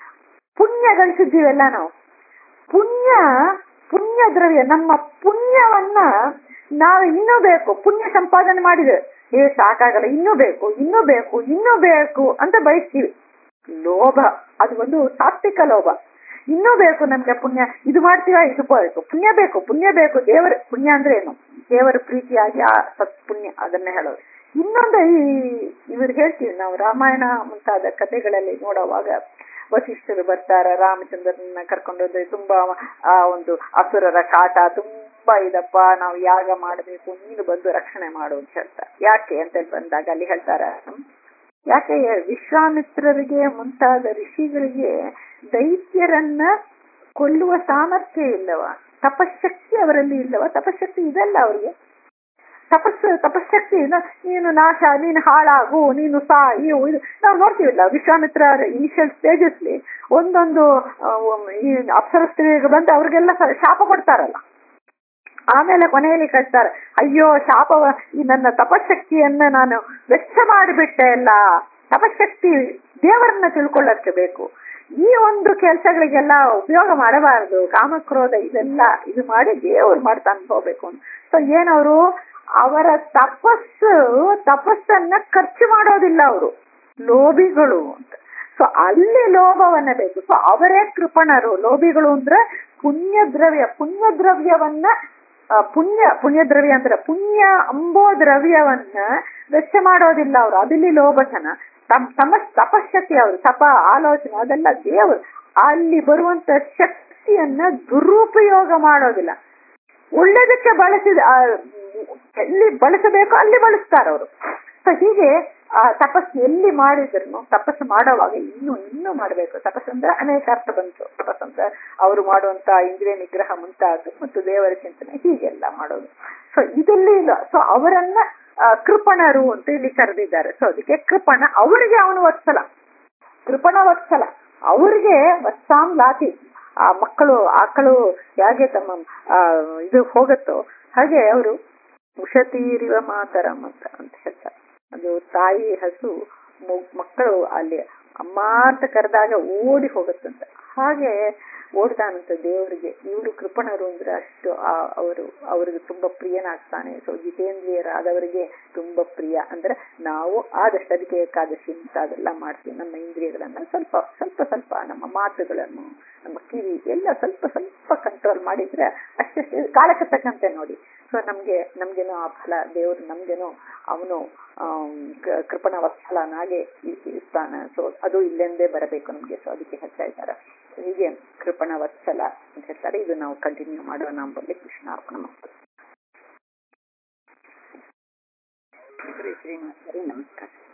[SPEAKER 1] ಪುಣ್ಯ ಗಳಿಸಿದ್ದೀವೆಲ್ಲ ನಾವು ಪುಣ್ಯ ಪುಣ್ಯ ದ್ರವ್ಯ ನಮ್ಮ ಪುಣ್ಯವನ್ನ ನಾವು ಇನ್ನೂ ಬೇಕು ಪುಣ್ಯ ಸಂಪಾದನೆ ಮಾಡಿದ್ರೆ ಏ ಸಾಕಾಗಲ್ಲ ಇನ್ನೂ ಬೇಕು ಇನ್ನೂ ಬೇಕು ಇನ್ನೂ ಬೇಕು ಅಂತ ಬಯಸ್ತೀವಿ ಲೋಭ ಅದು ಒಂದು ಸಾತ್ವಿಕ ಲೋಭ ಇನ್ನೂ ಬೇಕು ನಮ್ಗೆ ಪುಣ್ಯ ಇದು ಮಾಡ್ತೀವ ಇದು ಬೇಕು ಪುಣ್ಯ ಬೇಕು ಪುಣ್ಯ ಬೇಕು ದೇವರ ಪುಣ್ಯ ಅಂದ್ರೆ ಏನು ದೇವರ ಪ್ರೀತಿಯಾಗಿ ಆ ಸತ್ ಪುಣ್ಯ ಅದನ್ನೇ ಹೇಳೋದು ಇನ್ನೊಂದು ಈ ಇವ್ರು ಹೇಳ್ತೀವಿ ನಾವು ರಾಮಾಯಣ ಮುಂತಾದ ಕಥೆಗಳಲ್ಲಿ ನೋಡುವಾಗ ವಸಿಷ್ಠರು ಬರ್ತಾರ ರಾಮಚಂದ್ರನ ಕರ್ಕೊಂಡೋದ್ರೆ ತುಂಬಾ ಆ ಒಂದು ಅಸುರರ ಕಾಟ ತುಂಬಾ ಇದಪ್ಪ ನಾವು ಯಾಗ ಮಾಡಬೇಕು ನೀನು ಬಂದು ರಕ್ಷಣೆ ಮಾಡು ಅಂತ ಹೇಳ್ತಾರೆ ಯಾಕೆ ಅಂತ ಹೇಳಿ ಬಂದಾಗ ಅಲ್ಲಿ ಹೇಳ್ತಾರ ಯಾಕೆ ವಿಶ್ವಾಮಿತ್ರರಿಗೆ ಮುಂತಾದ ಋಷಿಗಳಿಗೆ ದೈತ್ಯರನ್ನ ಕೊಲ್ಲುವ ಸಾಮರ್ಥ್ಯ ಇಲ್ಲವ ತಪಶಕ್ತಿ ಅವರಲ್ಲಿ ಇಲ್ಲವ ತಪಶಕ್ತಿ ಇದಲ್ಲ ಅವರಿಗೆ ತಪಸ್ಸು ತಪಶಕ್ತಿಯಿಂದ ನೀನು ನಾಶ ನೀನು ಹಾಳಾಗು ನೀನು ಸಾಯು ಇದು ನಾವು ನೋಡ್ತೀವಿಲ್ಲ ವಿಶ್ವಾಮಿತ್ರ ಇನಿಷಿಯಲ್ ಸ್ಟೇಜಸ್ಲಿ ಒಂದೊಂದು ಆ, ಈ ಅಪ್ಸರ ಸ್ತ್ರೀಗೆ ಬಂದು ಅವ್ರಿಗೆಲ್ಲ ಸ- ಶಾಪ ಕೊಡ್ತಾರಲ್ಲ ಆಮೇಲೆ ಕೊನೆಯಲ್ಲಿ ಕಟ್ತಾರೆ ಅಯ್ಯೋ ಶಾಪವ ಈ ನನ್ನ ತಪಶಕ್ತಿಯನ್ನ ನಾನು ವೆಚ್ಚ ಮಾಡಿಬಿಟ್ಟೆ ಅಲ್ಲ ತಪಶಕ್ತಿ ದೇವರನ್ನ ತಿಳ್ಕೊಳ್ಳಕ್ಕೆ ಬೇಕು ಈ ಒಂದು ಕೆಲಸಗಳಿಗೆಲ್ಲ ಉಪಯೋಗ ಮಾಡಬಾರದು ಕಾಮಕ್ರೋಧ ಇದೆಲ್ಲ ಇದು ಮಾಡಿ ದೇವ್ರು ಮಾಡ್ತಾ ಅನ್ಕೋಬೇಕು ಅಂತ ಸೊ ಏನವರು ಅವರ ತಪಸ್ಸು ತಪಸ್ಸನ್ನ ಖರ್ಚು ಮಾಡೋದಿಲ್ಲ ಅವರು ಲೋಭಿಗಳು ಅಂತ ಸೊ ಅಲ್ಲಿ ಲೋಭವನ್ನ ಬೇಕು ಸೊ ಅವರೇ ಕೃಪಣರು ಲೋಭಿಗಳು ಅಂದ್ರೆ ಪುಣ್ಯ ದ್ರವ್ಯ ಪುಣ್ಯ ದ್ರವ್ಯವನ್ನ ಆ, ಪುಣ್ಯ ಪುಣ್ಯ ದ್ರವ್ಯ ಅಂದ್ರೆ ಪುಣ್ಯ ಅಂಬೋ ದ್ರವ್ಯವನ್ನ ವೆಚ್ಚ ಮಾಡೋದಿಲ್ಲ ಅವರು ಅದಲ್ಲಿ ಲೋಭತನ ತಮ್ಮ ತಮ್ಮ ತಪಶಕ್ತಿ ಅವರು ತಪ ಆಲೋಚನೆ ಅದೆಲ್ಲ ದೇವರು ಅಲ್ಲಿ ಬರುವಂತ ಶಕ್ತಿಯನ್ನ ದುರುಪಯೋಗ ಮಾಡೋದಿಲ್ಲ ಒಳ್ಳೇದಕ್ಕೆ ಬಳಸಿದ ಆ, ಎಲ್ಲಿ ಬಳಸಬೇಕು ಅಲ್ಲಿ ಬಳಸ್ತಾರೆ ಅವರು ಸೊ ಹೀಗೆ ಆ ತಪಸ್ಸು ಎಲ್ಲಿ ಮಾಡಿದ್ರು ತಪಸ್ಸು ಮಾಡೋವಾಗ ಇನ್ನು ಇನ್ನೂ ಮಾಡಬೇಕು ತಪಸ್ಸು ಅಂದ್ರೆ ಅನೇಕ ಅರ್ಥ ಬಂತು ತಪಸ್ಸು ಅಂದ್ರೆ ಅವರು ಮಾಡುವಂತ ಇಂದ್ರಿಯ ನಿಗ್ರಹ ಮುಂತಾದ್ದು ಮತ್ತು ದೇವರ ಚಿಂತನೆ ಹೀಗೆಲ್ಲ ಮಾಡೋದು ಸೊ ಇದೆಲ್ಲ ಇಲ್ಲ ಸೊ ಅವರನ್ನ ಆ, ಕೃಪಣರು ಅಂತ ಇಲ್ಲಿ ಕರೆದಿದ್ದಾರೆ ಸೊ ಅದಕ್ಕೆ ಕೃಪಣ ಅವರಿಗೆ ಅವನು ವತ್ಸಲ ಕೃಪಣ ವತ್ಸಲ ಅವ್ರಿಗೆ ವತ್ಸಾಂ ಲಾತಿ ಆ ಮಕ್ಕಳು ಆಕಳು ಹೇಗೆ ತಮ್ಮ ಆ, ಇದು ಹೋಗುತ್ತೋ ಹಾಗೆ ಅವರು ಉಷತೀರಿವ ಮಾತರಂ ಅಂತ ಅಂತ ಹೇಳ್ತಾರೆ ಅದು ತಾಯಿ ಹಸು ಮು- ಮಕ್ಕಳು ಅಲ್ಲಿ ಅಮ್ಮ ಅಂತ ಕರೆದಾಗ ಓಡಿ ಹೋಗುತ್ತಂತೆ ಹಾಗೆ ಓಡ್ತಾನಂತ ದೇವರಿಗೆ ಇವರು ಕೃಪಣರು ಅಂದ್ರೆ ಅಷ್ಟು ಆ- ಅವರು ಅವರಿಗೆ ತುಂಬಾ ಪ್ರಿಯನಾಗ್ತಾನೆ ಸೊ ಜಿತೇಂದ್ರಿಯರಾದವರಿಗೆ ತುಂಬಾ ಪ್ರಿಯ ಅಂದ್ರೆ ನಾವು ಆದಷ್ಟು ಅದಕ್ಕೆ ಏಕಾದಶಿ ಮುಂತಾದೆಲ್ಲ ಮಾಡ್ತೀವಿ ನಮ್ಮ ಇಂದ್ರಿಯಗಳನ್ನ ಸ್ವಲ್ಪ ಸ್ವಲ್ಪ ಸ್ವಲ್ಪ ನಮ್ಮ ಮಾತುಗಳನ್ನು ನಮ್ಮ ಕಿವಿ ಎಲ್ಲ ಸ್ವಲ್ಪ ಸ್ವಲ್ಪ ಕಂಟ್ರೋಲ್ ಮಾಡಿದ್ರೆ ಅಷ್ಟೇ ಕಾಲಕ್ಕೆ ತಕ್ಕಂತೆ ನೋಡಿ ಸೊ ನಮ್ಗೆ ನಮ್ಗೇನೋ ಆ ಫಲ ದೇವರು ನಮ್ಗೇನೋ ಅವನು ಕೃಪಣ ವತ್ಸಲನಾಗೆ ಇ- ಇರ್ತಾನೆ ಸೊ ಅದು ಇಲ್ಲೆಂದೇ ಬರಬೇಕು ನಮ್ಗೆ ಸೊ ಅದಕ್ಕೆ ಹೇಳ್ತಾ ಇದ್ದಾರೆ So ಹೀಗೆ ಕೃಪಣ ವತ್ಸಲ ಅಂತ ಹೇಳ್ತಾರೆ ಇದು ನಾವು ಕಂಟಿನ್ಯೂ ಮಾಡೋಣ ನಂಬಲ್ಲಿ ಕೃಷ್ಣ ಅರ್ಪಣ ಮಾಡ್ತಾರೆ ಶ್ರೀ ಶ್ರೀನಿವಾಸರಿ ನಮಸ್ಕಾರ